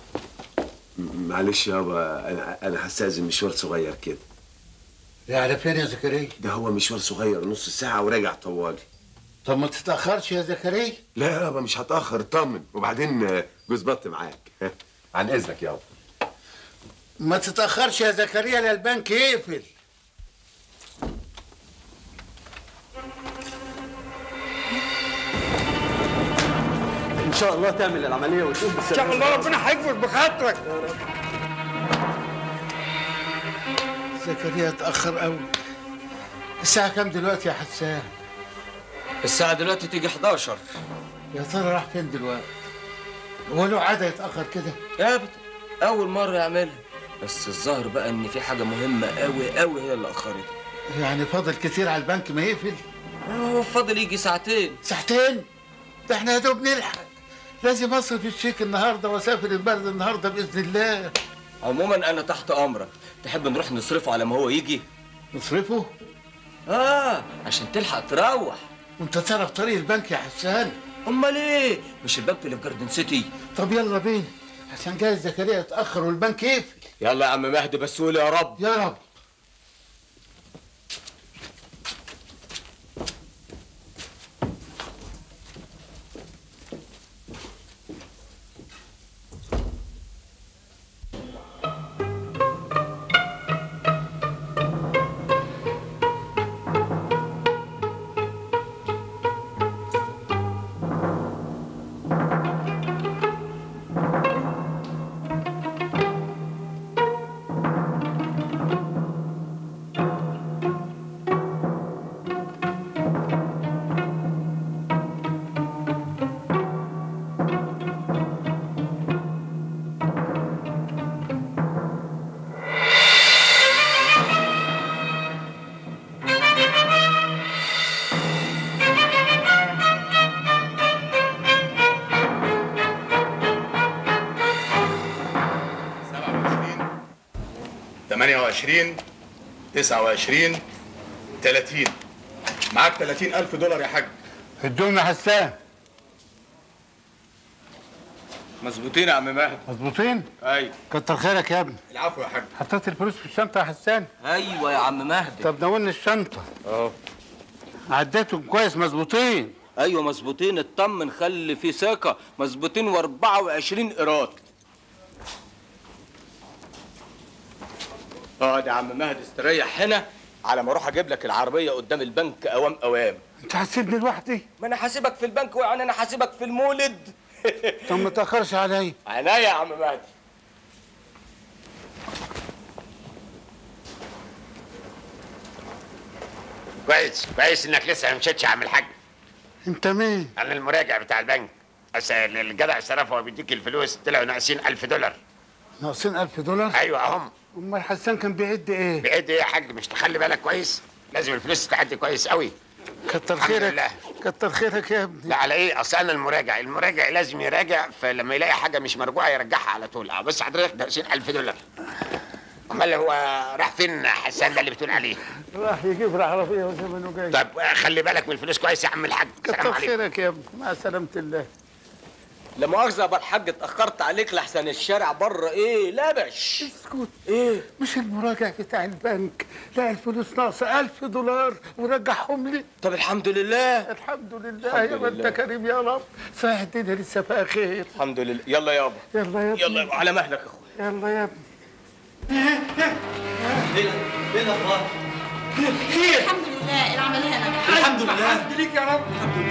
م- معلش يابا انا انا هستاذن مشوار صغير كده على فين يا زكريا ده هو مشوار صغير نص ساعه وراجع طوالي طب ما تتاخرش يا زكريا لا يابا مش هتاخر طمن وبعدين آه، جوز بط معاك عن اذنك يابا ما تتاخرش يا زكريا لا البنك يقفل ان شاء الله تعمل العمليه وتقوم ان شاء الله ربنا هيكبر بخاطرك زكريا اتاخر قوي الساعه كام دلوقتي يا حسان الساعة دلوقتي تيجي 11 يا ترى راح فين دلوقتي هو له عاده يتاخر كده ابدا اول مرة يعملها بس الظاهر بقى ان في حاجة مهمة قوي قوي هي اللي اخرتها يعني فاضل كتير على البنك ما يقفل هو فاضل يجي ساعتين ساعتين ده احنا يا دوب نلحق لازم اصرف الشيك النهارده واسافر البلد النهارده باذن الله عموما انا تحت امرك تحب نروح نصرفه على ما هو يجي نصرفه اه عشان تلحق تروح وانت تعرف طريق البنك يا حسان امال ايه مش البنك اللي في جاردن سيتي طب يلا بينا عشان جاي زكريا يتاخر والبنك يقفل يلا يا عم مهدي بس قول يا رب يا رب تمانية وعشرين تسعة وعشرين تلاتين معاك تلاتين ألف دولار يا حاج ادونا حسان مظبوطين يا عم مهدي مظبوطين أيوة كتر خيرك يا ابني العفو يا حاج حطيت الفلوس في الشنطه يا حسان ايوه يا عم مهدي طب ناولني الشنطه اهو عديتهم كويس مظبوطين ايوه مظبوطين اطمن خلي في ثقه مظبوطين و24 قيراط اقعد يا عم مهدي استريح هنا على ما اروح اجيب لك العربيه قدام البنك اوام اوام انت هتسيبني لوحدي ما انا حاسبك في البنك ويعني انا حاسبك في المولد طب ما تاخرش عليا عينيا يا عم مهدي كويس كويس انك لسه ما مشيتش يا عم الحاج انت مين انا المراجع بتاع البنك بس الجدع الصرافه وهو بيديك الفلوس طلعوا ناقصين 1000 دولار ناقصين 1000 دولار ايوه اهم امال حسان كان بيعد ايه بقد ايه يا حاج مش تخلي بالك كويس لازم الفلوس تعدي كويس قوي كتر الحمد خيرك لله. كتر خيرك يا ابني لا على ايه اصل انا المراجع المراجع لازم يراجع فلما يلاقي حاجه مش مرجوعه يرجعها على طول اه بس حضرتك ناقصين 1000 دولار امال هو راح فين حسان ده اللي بتقول عليه راح يجيب العربيه وزمنه جاي طب آه، خلي بالك من الفلوس كويس يا عم الحاج سلام كتر عليكم خيرك يا ابني مع سلامه الله لا مؤاخذه يا ابو الحاج اتاخرت عليك لحسن الشارع بره ايه لبش اسكت ايه مش المراجع بتاع البنك لا الفلوس ناقصه 1000 دولار ورجعهم لي طب الحمد لله الحمد لله الحمد يا ما انت لله. كريم يا رب فهدنا لسه فيها خير الحمد لله يلا يابا يلا يا ابني يلا يابا على مهلك يا اخويا يلا يا ابني ايه ايه الاخبار؟ خير الحمد لله العمليه نجحت الحمد لله الحمد ليك يا رب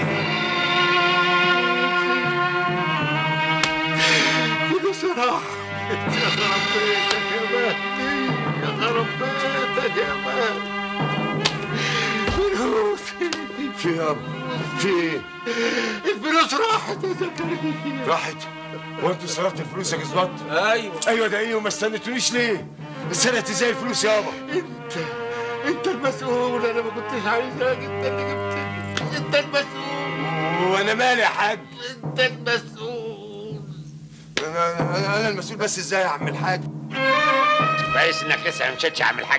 فلوس راح يا خرب بيتك يا مهدي يا خرب بيتك يا مهدي فلوسي في إيه يابا في ايه؟ الفلوس راحت يا زكريا راحت وانتوا صرفتوا الفلوس يا جزبط؟ ايوه ايوه ده ايه وما استنيتونيش ليه؟ اتسرقت ازاي الفلوس يابا؟ انت انت المسؤول انا ما كنتش عايزك انت اللي جبتني انت المسؤول وانا مالي يا حاج؟ انت المسؤول انا انا أنا المسؤول بس ازاي يا عم الحاج؟ كويس انك لسه ما مشيتش يا عم الحاج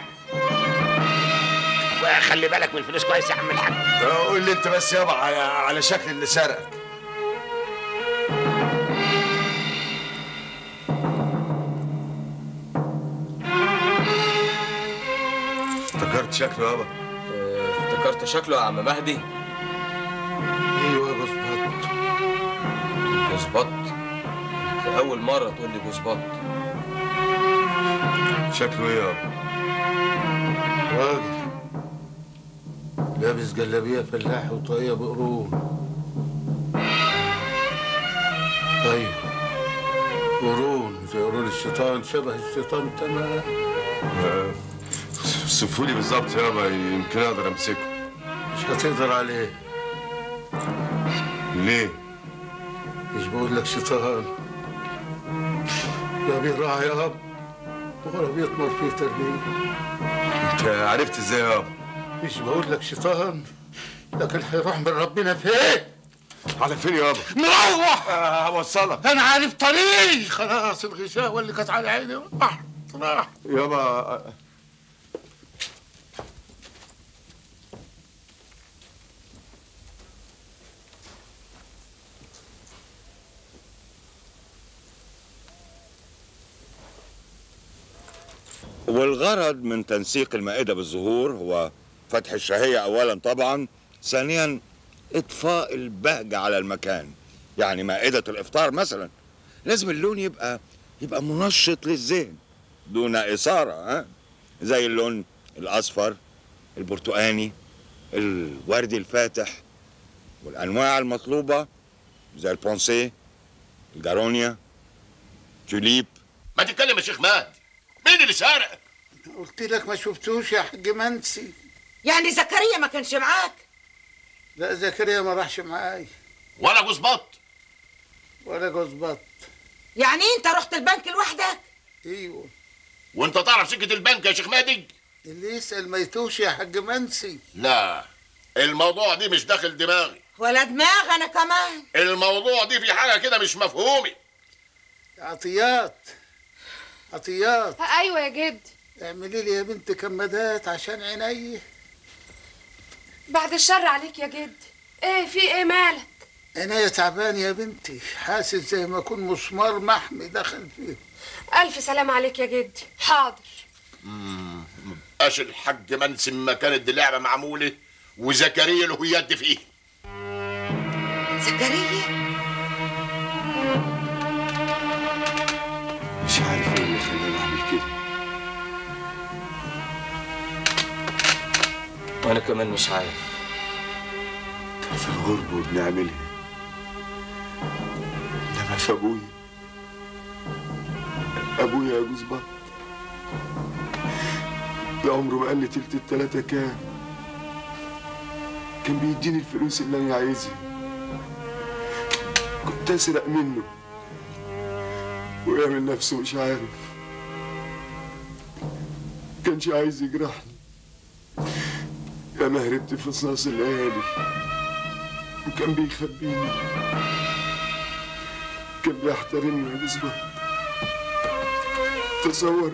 خلي بالك من الفلوس كويس يا عم الحاج قول لي انت بس يابا على على شكل اللي سرقك افتكرت شكله يابا افتكرت شكله يا عم مهدي ايوه يا جوزبط جوزبط دي اول مره تقول لي جوزبط شكله ايه يابا راجل لابس جلابيه فلاحي وطاقيه بقرون ايوه قرون زي قرون الشيطان شبه الشيطان تمام آه، صفولي بالظبط يابا يمكن اقدر امسكه مش هتقدر عليه ليه؟ مش بقول لك شيطان لا بيراعي اب ولا بيطمر فيه تربيه انت عرفت ازاي يابا؟ مش بقول لك شيطان لكن هيروح من ربنا فين؟ على فين يابا؟ مروح هوصلك انا عارف طريق خلاص الغشاوه اللي كانت على عيني راح راح يابا والغرض من تنسيق المائدة بالزهور هو فتح الشهية أولا طبعا ثانيا إطفاء البهجة على المكان يعني مائدة الإفطار مثلا لازم اللون يبقى يبقى منشط للذهن دون إثارة ها زي اللون الأصفر البرتقاني الوردي الفاتح والأنواع المطلوبة زي البونسيه الجارونيا توليب ما تتكلم يا شيخ مهدي مين اللي سارق قلت لك ما شفتوش يا حاج منسي يعني زكريا ما كانش معاك لا زكريا ما راحش معاي ولا جوز بط ولا جوز بط يعني انت رحت البنك لوحدك ايوه وانت تعرف سكه البنك يا شيخ مهدي اللي يسأل ما يتوش يا حاج منسي لا الموضوع دي مش داخل دماغي ولا دماغ انا كمان الموضوع دي في حاجه كده مش مفهومه عطيات عطيات ايوه يا جد اعملي لي يا بنت كمادات عشان عيني بعد الشر عليك يا جد ايه في ايه مالك عينيا تعبان يا بنتي حاسس زي ما اكون مسمار محمي دخل فيه الف سلام عليك يا جدي حاضر مبقاش الحاج منسي ما كانت دي لعبه معموله وزكريا له يد فيه زكريا مش عارف ايه اللي خلاني اعمل كده وانا كمان مش عارف في الغرب وبنعملها انما في ابويا ابويا يا جوز بط ده عمره ما قال لي تلت التلاتة كام كان بيديني الفلوس اللي انا عايزها كنت اسرق منه ويعمل نفسه مش عارف كانش عايز يجرحني يا ما هربت في رصاص الليالي وكان بيخبيني كان بيحترمني يا جوز بط تصور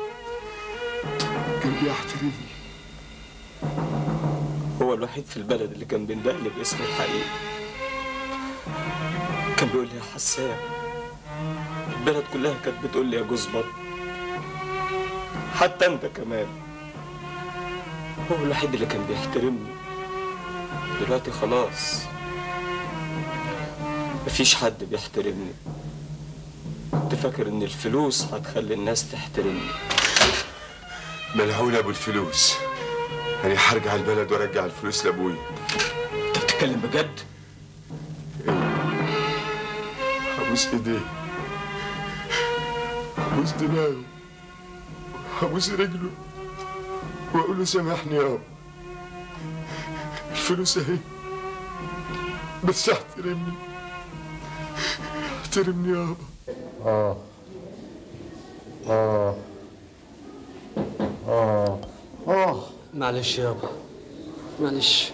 كان بيحترمني هو الوحيد في البلد اللي كان بيندهلي باسمي الحقيقي كان بيقول لي يا حسان البلد كلها كانت بتقول لي يا جوز بط حتى انت كمان هو الوحيد اللي كان بيحترمني دلوقتي خلاص مفيش حد بيحترمني كنت فاكر ان الفلوس هتخلي الناس تحترمني ملعون ابو الفلوس انا هرجع البلد وارجع الفلوس لابويا انت بتتكلم بجد هبوس ايديه هبوس دماغه هبوس رجله واقول له سامحني يابا الفلوس اهي بس احترمني احترمني يابا اه اه اه اه معلش يابا معلش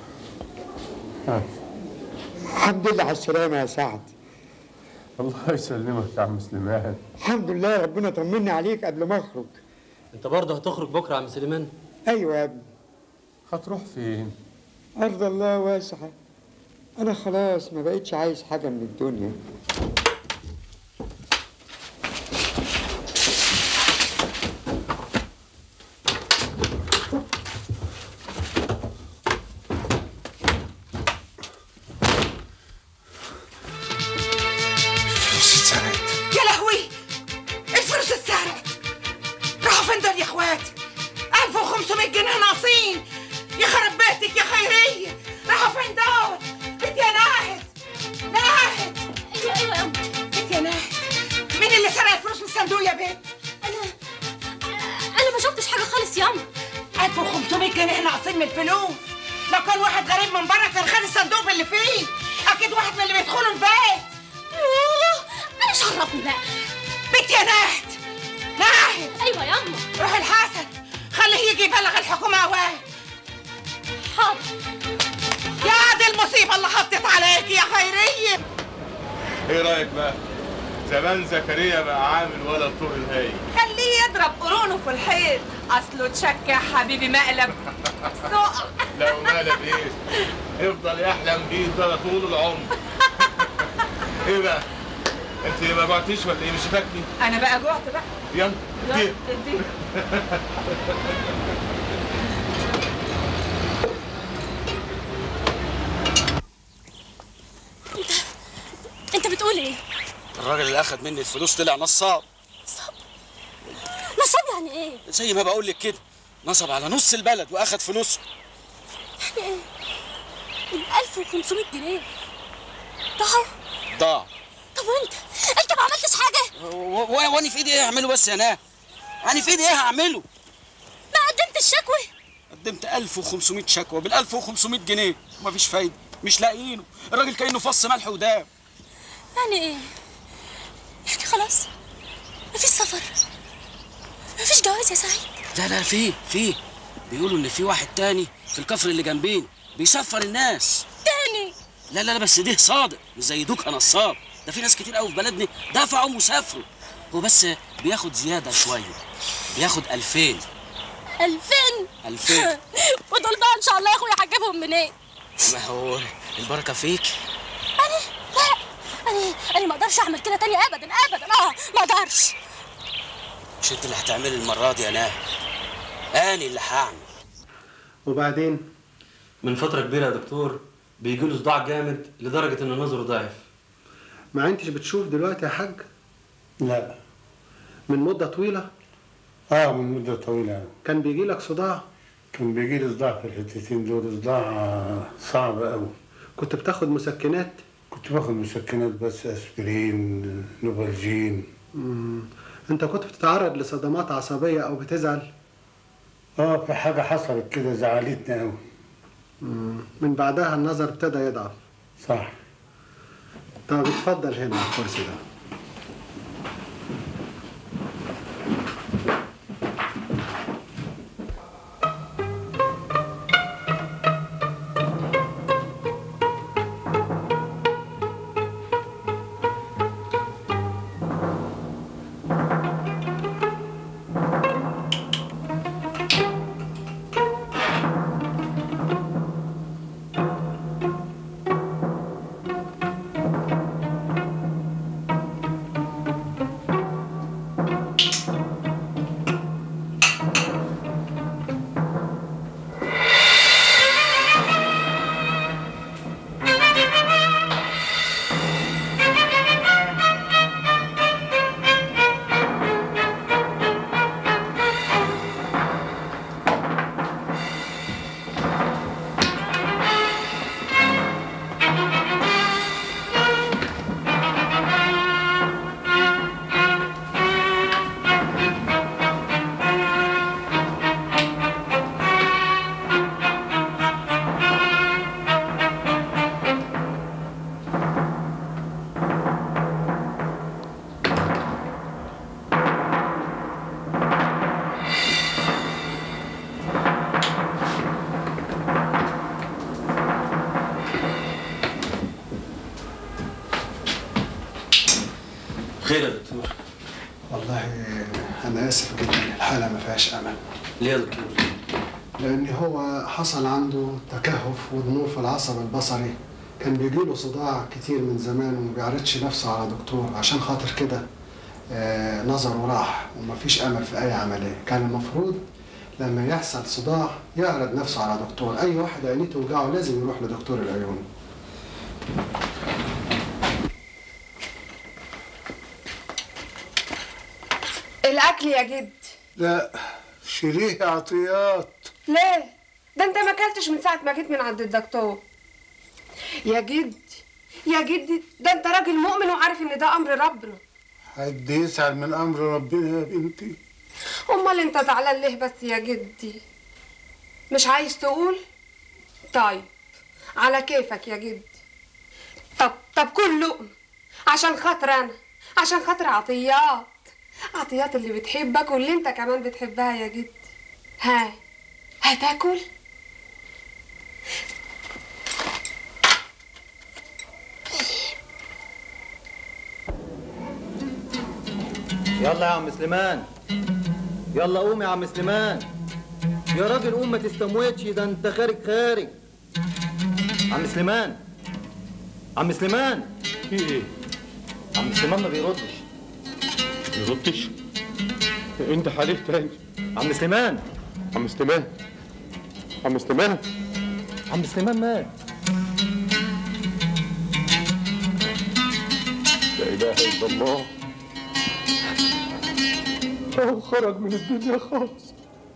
الحمد لله على السلامة يا سعد الله يسلمك يا عم سليمان الحمد لله ربنا طمني عليك قبل ما اخرج انت برضه هتخرج بكره يا عم سليمان ايوه يا ابني هتروح فين ارض الله واسعة انا خلاص ما بقتش عايز حاجة من الدنيا جنيه ناقصين يخرب بيتك يا خيريه راحوا فين دول بنت يا ناهد ناهد ايوه ايوه يا بنت يا ناهد مين اللي سرق الفلوس من الصندوق يا بنت انا ما شفتش حاجه خالص ياما 1500 جنيه ناقصين من الفلوس لو كان واحد غريب من بره كان خد الصندوق اللي فيه اكيد واحد من اللي بيدخلوا البيت يوه انا مش عرفني بقى بنت يا ناهد ناهد ايوه ياما روح الحسن خليه يجي يبلغ الحكومه اواه حاضر يا دي المصيبه اللي حطت عليك يا خيريه ايه رايك بقى زمان زكريا بقى عامل ولا طور الهاي خليه يضرب قرونه في الحيط اصله تشك يا حبيبي مقلب سقع لو مالك ايه يفضل يحلم بيه ده طول العمر ايه بقى انت ما جوعتيش ولا ايه مش فاكري انا بقى جوعت بقى يلا يلا اديه. اديه انت بتقول ايه الراجل اللي اخد مني الفلوس طلع نصاب نصاب يعني ايه زي ما بقول لك كده نصب على نص البلد واخد فلوسه يعني ايه ال 1500 جنيه ضاعوا ضاع طب وانت انت ما عملتش حاجه و- و- وانا في ايدي ايه اعمله بس يا ناه انا في ايدي ايه هعمله ما قدمتش شكوى قدمت 1500 شكوى بال 1500 جنيه ومفيش فايده مش لاقيينه الراجل كانه فص ملح وداب يعني ايه يعني خلاص مفيش سفر مفيش جواز يا سعيد لا لا في في بيقولوا ان في واحد تاني في الكفر اللي جنبين بيسفر الناس تاني لا لا لا بس ده صادق مش زي دوكا نصاب ده في ناس كتير قوي في بلدنا دفعوا وسافروا هو بس بياخد زياده شويه بياخد 2000 2000 2000 ودول بقى ان شاء الله يا اخويا هجيبهم منين ما هو البركه فيك انا لا انا انا ما اقدرش اعمل كده تاني ابدا ابدا اه ما اقدرش مش انت اللي هتعملي المره دي يا ناه انا اللي هعمل وبعدين من فترة كبيرة يا دكتور بيجي له صداع جامد لدرجة إن نظره ضعف ما انتش بتشوف دلوقتي يا حاج لا من مدة طويلة اه من مدة طويلة كان بيجي لك صداع كان بيجي لي صداع في الحتتين دول صداع صعب قوي كنت بتاخد مسكنات كنت باخد مسكنات بس اسبرين نوفالجين مم. انت كنت بتتعرض لصدمات عصبية او بتزعل اه في حاجة حصلت كده زعلتني قوي مم. من بعدها النظر ابتدى يضعف صح طب اتفضل هنا على الكرسي ده خير يا دكتور والله انا اسف جدا الحالة ما فيهاش امل ليه يا دكتور؟ لان هو حصل عنده تكهف وضمور في العصب البصري كان بيجيله صداع كتير من زمان وما بيعرضش نفسه على دكتور عشان خاطر كده آه، نظره راح ومفيش امل في اي عمليه كان المفروض لما يحصل صداع يعرض نفسه على دكتور اي واحد عينيه توجعه لازم يروح لدكتور العيون الاكل يا جد لا شيليه يا عطيات ليه ده انت ما اكلتش من ساعه ما جيت من عند الدكتور يا جدي يا جدي ده انت راجل مؤمن وعارف ان ده امر ربنا حد يسأل من أمر ربنا يا بنتي امال انت زعلان ليه بس يا جدي مش عايز تقول طيب على كيفك يا جدي طب طب كل لقمه عشان خاطر انا عشان خاطر عطيات عطيات اللي بتحبك واللي انت كمان بتحبها يا جدي ها هتاكل يلا يا عم سليمان يلا قوم يا عم سليمان يا راجل قوم ما تستموتش ده انت خارج خارج عم سليمان عم سليمان في ايه؟ عم سليمان ما بيردش يردش؟ انت حليف تاني عم سليمان عم سليمان عم سليمان عم سليمان مات لا اله الا الله هو خرج من الدنيا خالص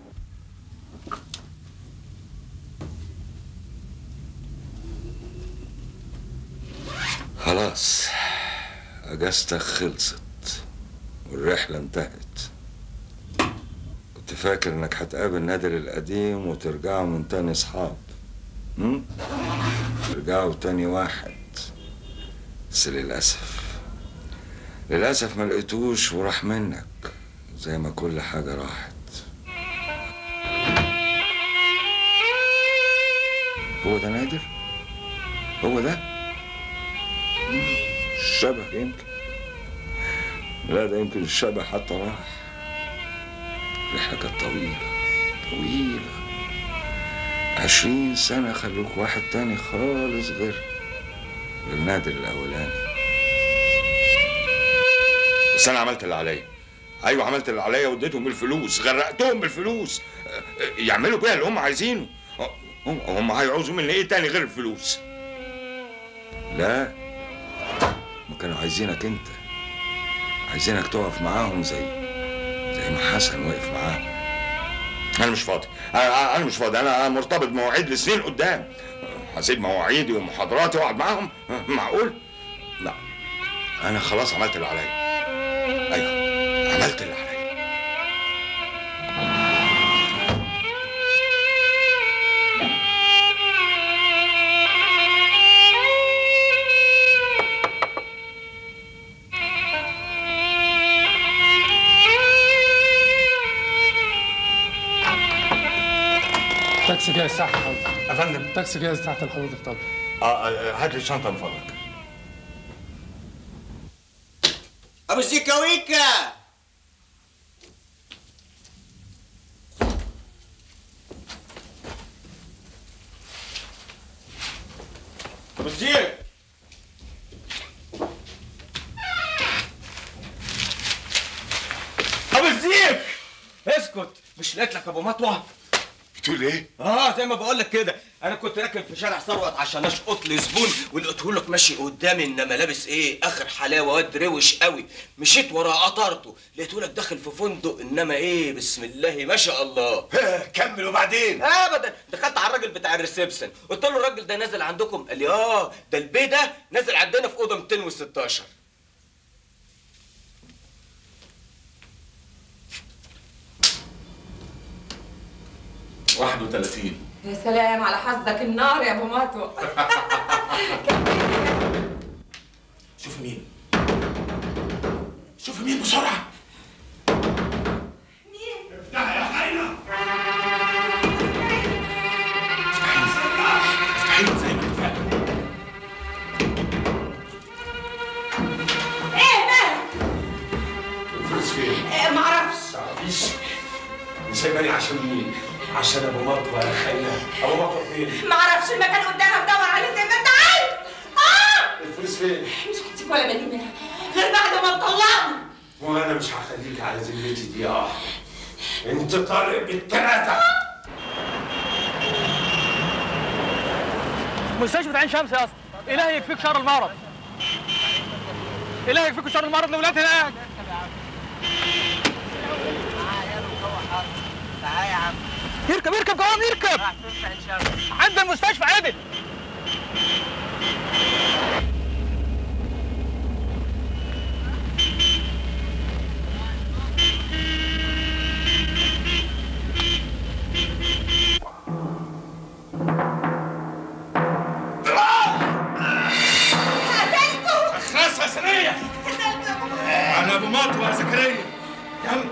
خلاص اجازتك خلصت والرحلة انتهت كنت فاكر انك هتقابل نادر القديم وترجعوا من تاني اصحاب هم؟ ترجعوا تاني واحد بس للأسف للأسف ما لقيتوش وراح منك زي ما كل حاجة راحت هو ده نادر؟ هو ده؟ الشبه يمكن لا ده يمكن الشبه حتى راح الرحلة كانت طويلة طويلة عشرين سنة خلوك واحد تاني خالص غير غير نادر الأولاني بس أنا عملت اللي عليا أيوة عملت اللي عليا واديتهم بالفلوس غرقتهم بالفلوس يعملوا بيها اللي هم عايزينه هم هم هيعوزوا مني إيه تاني غير الفلوس لا ما كانوا عايزينك أنت عايزينك تقف معاهم زي زي ما حسن وقف معاهم انا مش فاضي انا أنا مش فاضي انا مرتبط بمواعيد لسنين قدام هسيب مواعيدي ومحاضراتي واقعد معاهم معقول لا انا خلاص عملت اللي عليا ايوه عملت اللي عليا تاكسي جاهز تحت حضرتك يا فندم تاكسي جاهز تحت حضرتك طب اه آه، هات لي الشنطه من فضلك ابو سيكاويكا ابو سيك ابو الزيك اسكت مش لقيت لك ابو مطوه بتقول ايه؟ اه زي ما بقول لك كده انا كنت راكب في شارع ثروت عشان اشقط لي زبون ولقيته لك ماشي قدامي انما لابس ايه اخر حلاوه واد روش قوي مشيت وراه قطرته لقيته لك داخل في فندق انما ايه بسم الله ما شاء الله كمل وبعدين ابدا دخلت على الراجل بتاع الريسبشن قلت له الراجل ده نازل عندكم قال لي اه ده البيه ده نازل عندنا في اوضه 216 31 يا سلام على حظك النار يا ابو مطوه شوف مين شوف مين بسرعه افتح يا حينا افتحي زي ما اتفقنا ايه مالك الفلوس فين؟ إيه معرفش تعرفيش سايباني عشان مين؟ عشان ابو مطوه يا خينا ابو مطوه فين؟ معرفش المكان قدامك دور عليه زي ما انت عايز اه الفلوس فين؟ مش هديك ولا مليم منها غير بعد ما تطلعني وانا مش هخليك على ذمتي دي اه انت طالق بالثلاثه مستشفى عين شمس يا اسطى الهي يكفيك شر المرض الهي يكفيك شر المرض لو لقيت هناك تعالى يا عم يركب اركب اركب جوان اركب عند المستشفى عدل خلاص يا سرية انا ابو مطوى يا زكريا يلا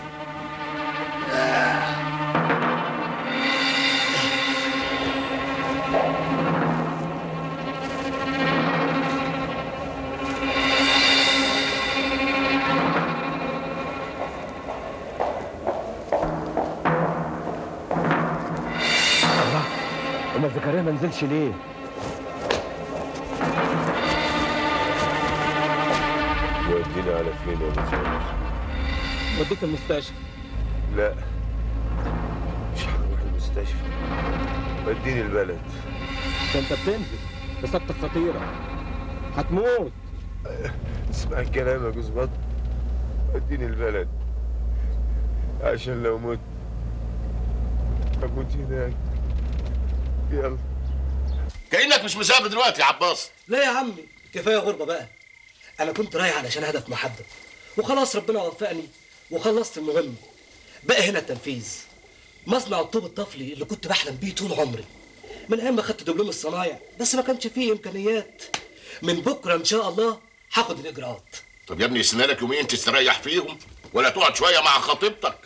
الله امال زكريا ما نزلش ليه؟ ودينا على فين يا مسافر وديك المستشفى لا مش هروح المستشفى وديني البلد ده انت بتنزل اصابتك خطيره هتموت اسمع الكلام يا جوز بط وديني البلد عشان لو مت اموت هناك يلا كانك مش مسافر دلوقتي يا عباس لا يا عمي كفايه غربه بقى انا كنت رايح علشان هدف محدد وخلاص ربنا وفقني وخلصت المهمه بقى هنا التنفيذ مصنع الطوب الطفلي اللي كنت بحلم بيه طول عمري من ايام ما خدت دبلوم الصنايع بس ما كانش فيه امكانيات من بكره ان شاء الله هاخد الاجراءات طب يا ابني سنالك يومين تستريح فيهم ولا تقعد شويه مع خطيبتك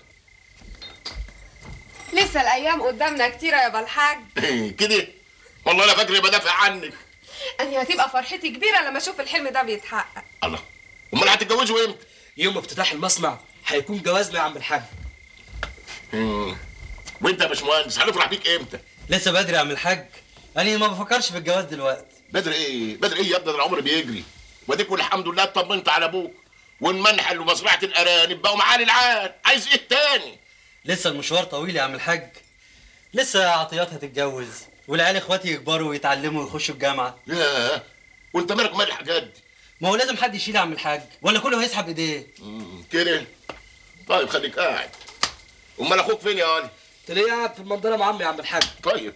لسه الايام قدامنا كتيره يا بالحاج كده والله انا فاكر بدافع عنك اني هتبقى فرحتي كبيره لما اشوف الحلم ده بيتحقق الله امال هتتجوزوا امتى يوم افتتاح المصنع هيكون جوازنا يا عم الحاج مم. وانت يا باشمهندس هنفرح بيك امتى لسه بدري يا عم الحاج انا ما بفكرش في الجواز دلوقتي بدري ايه بدري ايه يا ابني ده العمر بيجري واديك والحمد لله اطمنت على ابوك والمنحل ومزرعه الارانب بقوا معالي العاد عايز ايه تاني لسه المشوار طويل يا عم الحاج لسه عطيات هتتجوز والعيال اخواتي يكبروا ويتعلموا ويخشوا الجامعه ياه وانت مالك مال الحاجات دي ما هو لازم حد يشيل يا عم الحاج ولا كله هيسحب ايديه مم، كده طيب خليك قاعد امال اخوك فين يا ولي تلاقيه قاعد في المنظره مع عمي يا عم الحاج طيب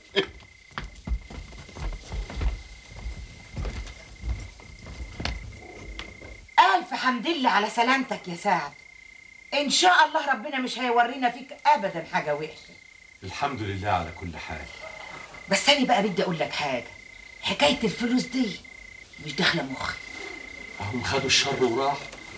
ألف حمد لله على سلامتك يا سعد إن شاء الله ربنا مش هيورينا فيك أبدا حاجة وحشة الحمد لله على كل حال بس أنا بقى بدي أقول لك حاجة حكاية الفلوس دي مش داخلة مخي هم خدوا الشر وراح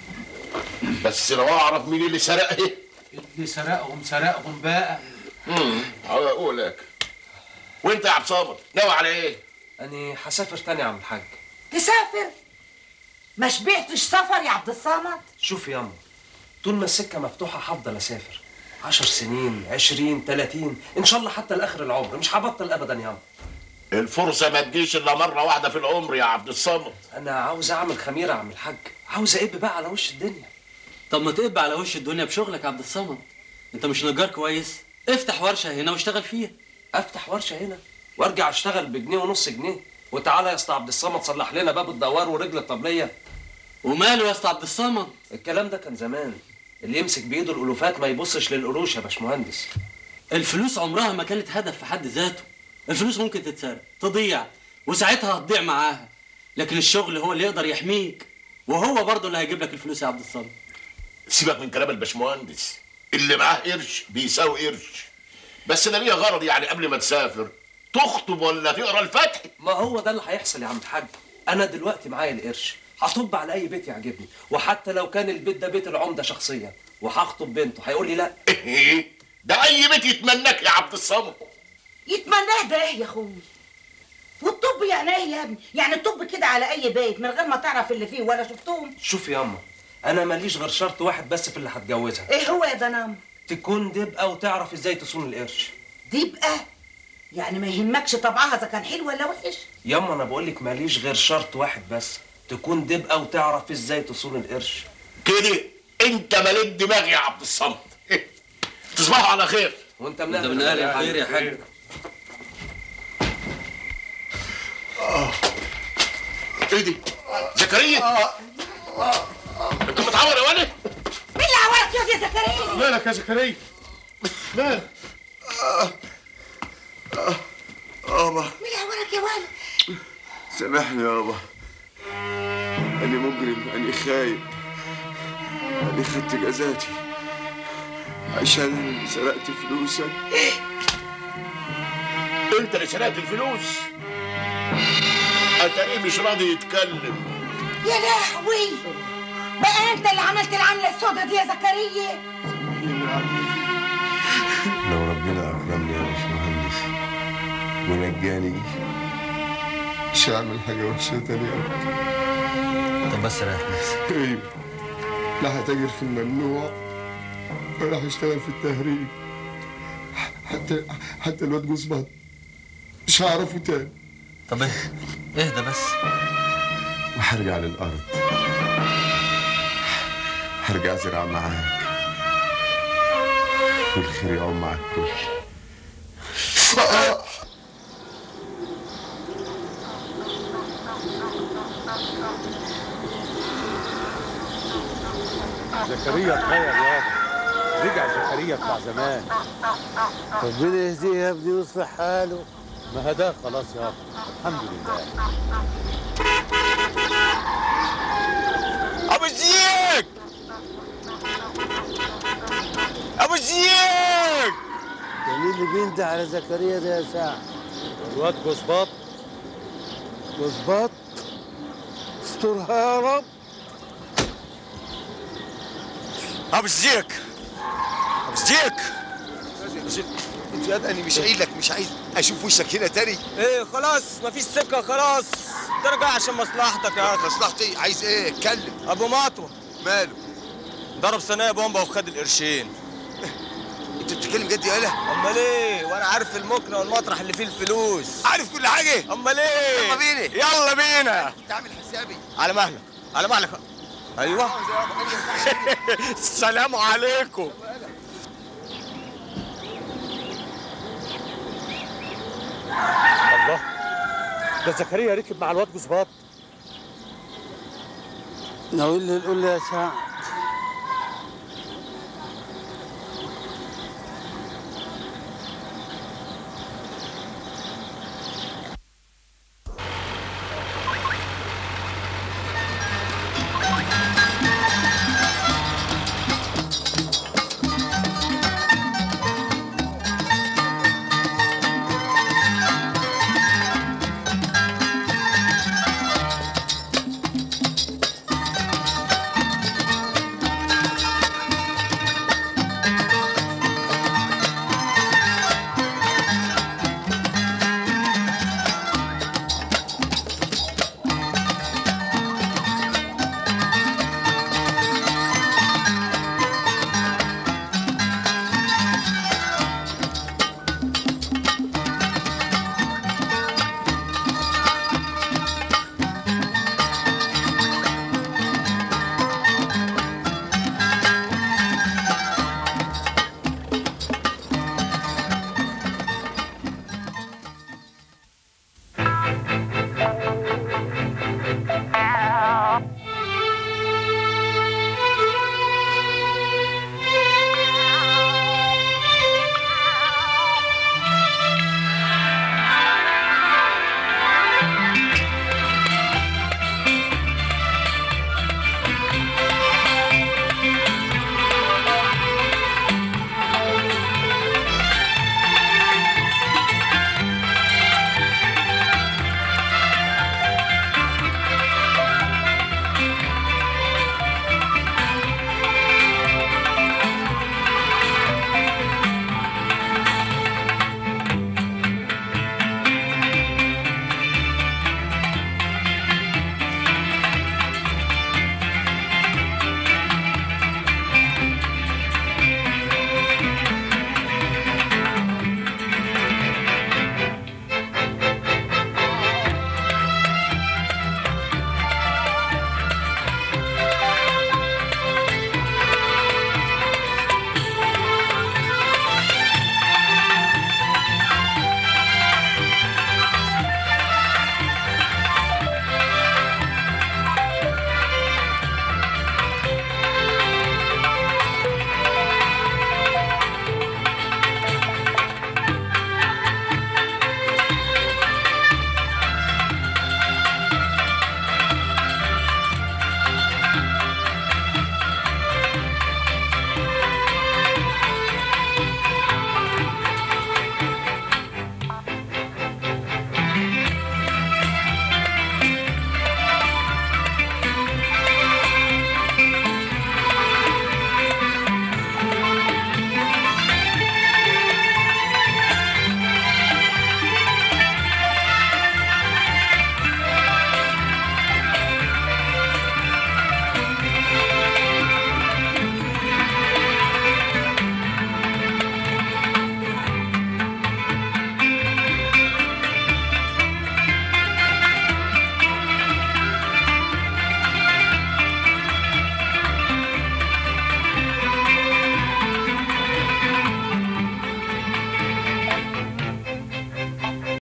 بس لو اعرف مين اللي سرقها اللي سرقهم سرقهم بقى امم اقول لك وانت يا عبد صامت ناوي على ايه أنا هسافر تاني يا عم الحاج تسافر ما شبعتش سفر يا عبد الصمد شوف ياما طول ما السكة مفتوحة هفضل أسافر عشر سنين عشرين تلاتين إن شاء الله حتى لآخر العمر مش هبطل أبدا ياما الفرصه ما تجيش الا مره واحده في العمر يا عبد الصمد أنا عاوز أعمل خميرة يا عم الحاج عاوز أقب بقى على وش الدنيا طب ما تقب على وش الدنيا بشغلك يا عبد الصمد انت مش نجار كويس افتح ورشه هنا واشتغل فيها أفتح ورشة هنا وأرجع أشتغل بجنيه ونص جنيه وتعالى يا اسطى عبد الصمد صلح لنا باب الدوار ورجل الطبلية وماله يا اسطى عبد الصمد الكلام ده كان زمان اللي يمسك بإيده الألوفات ما يبصش للقروش يا باشمهندس الفلوس عمرها ما كانت هدف في حد ذاته الفلوس ممكن تتسرق تضيع وساعتها هتضيع معاها لكن الشغل هو اللي يقدر يحميك وهو برضه اللي هيجيب لك الفلوس يا عبد الصمد سيبك من كلام الباشمهندس اللي معاه قرش بيساوي قرش بس انا ليا غرض يعني قبل ما تسافر تخطب ولا تقرا الفتح ما هو ده اللي هيحصل يا عم الحاج انا دلوقتي معايا القرش هطب على اي بيت يعجبني وحتى لو كان البيت ده بيت العمده شخصيا وهخطب بنته هيقول لي لا ده اي بيت يتمناك يا عبد الصمد يتمناه ده ايه يا اخوي والطب يعني ايه يا ابني يعني الطب كده على اي بيت من غير ما تعرف اللي فيه ولا شفتهم شوف يا اما انا ماليش غير شرط واحد بس في اللي هتجوزها ايه هو يا دنام تكون دبقه وتعرف ازاي تصون القرش دبقه يعني ما يهمكش طبعها اذا كان حلو ولا وحش ياما انا بقول لك ماليش غير شرط واحد بس تكون دبقه وتعرف ازاي تصون القرش كده انت مليت دماغي يا عبد الصمد تصبحوا على خير وانت من انت من اهل الخير يا حاج ايه دي زكريا انت متعور يا ولد مين اللي عورك يا زكريا مالك يا زكريا مالك يابا مين وراك يا ولد سامحني يابا أنا مجرم أنا خايب أنا خدت جزاتي عشان سرقت فلوسك انت اللي سرقت الفلوس اتاريه مش راضي يتكلم يا لهوي بقى انت اللي عملت العمله السوداء دي يا زكريا لو ربنا أكرمني يا باشمهندس ونجاني مش هعمل حاجة وحشة تاني أبدا طب بس ريح نفسك أيوه لا هتاجر في الممنوع ولا هشتغل في التهريب حتى حتى الواد جوز بط مش هعرفه تاني طب اهدى اهدى بس وهرجع للأرض هرجع أزرع معاك والخير يعم مع الكل زكريا اتغير يابا رجع زكريا بتاع زمان ربنا يهديه يا ابني ويصلح حاله ما هداه خلاص يابا الحمد لله ابو زيك ابو زيك ده مين اللي بينده على زكريا ده يا ساعة الواد جوزباط مظبط استرها يا رب ابو زيك ابو زيك انت يا انا مش قايل لك مش عايز اشوف وشك هنا تاني ايه خلاص مفيش سكه خلاص ترجع عشان مصلحتك يا اخي مصلحتي عايز ايه اتكلم ابو مطوه ماله ضرب ثانيه بومبا وخد القرشين انت بتتكلم جد يالا امال ايه وانا عارف المكنه والمطرح اللي فيه الفلوس عارف كل حاجه امال ايه يلا بينا يلا بينا انت عامل حسابي على مهلك على مهلك ايوه السلام عليكم الله ده زكريا ركب مع الواد جوزباط ناوي اللي نقول له يا ساعة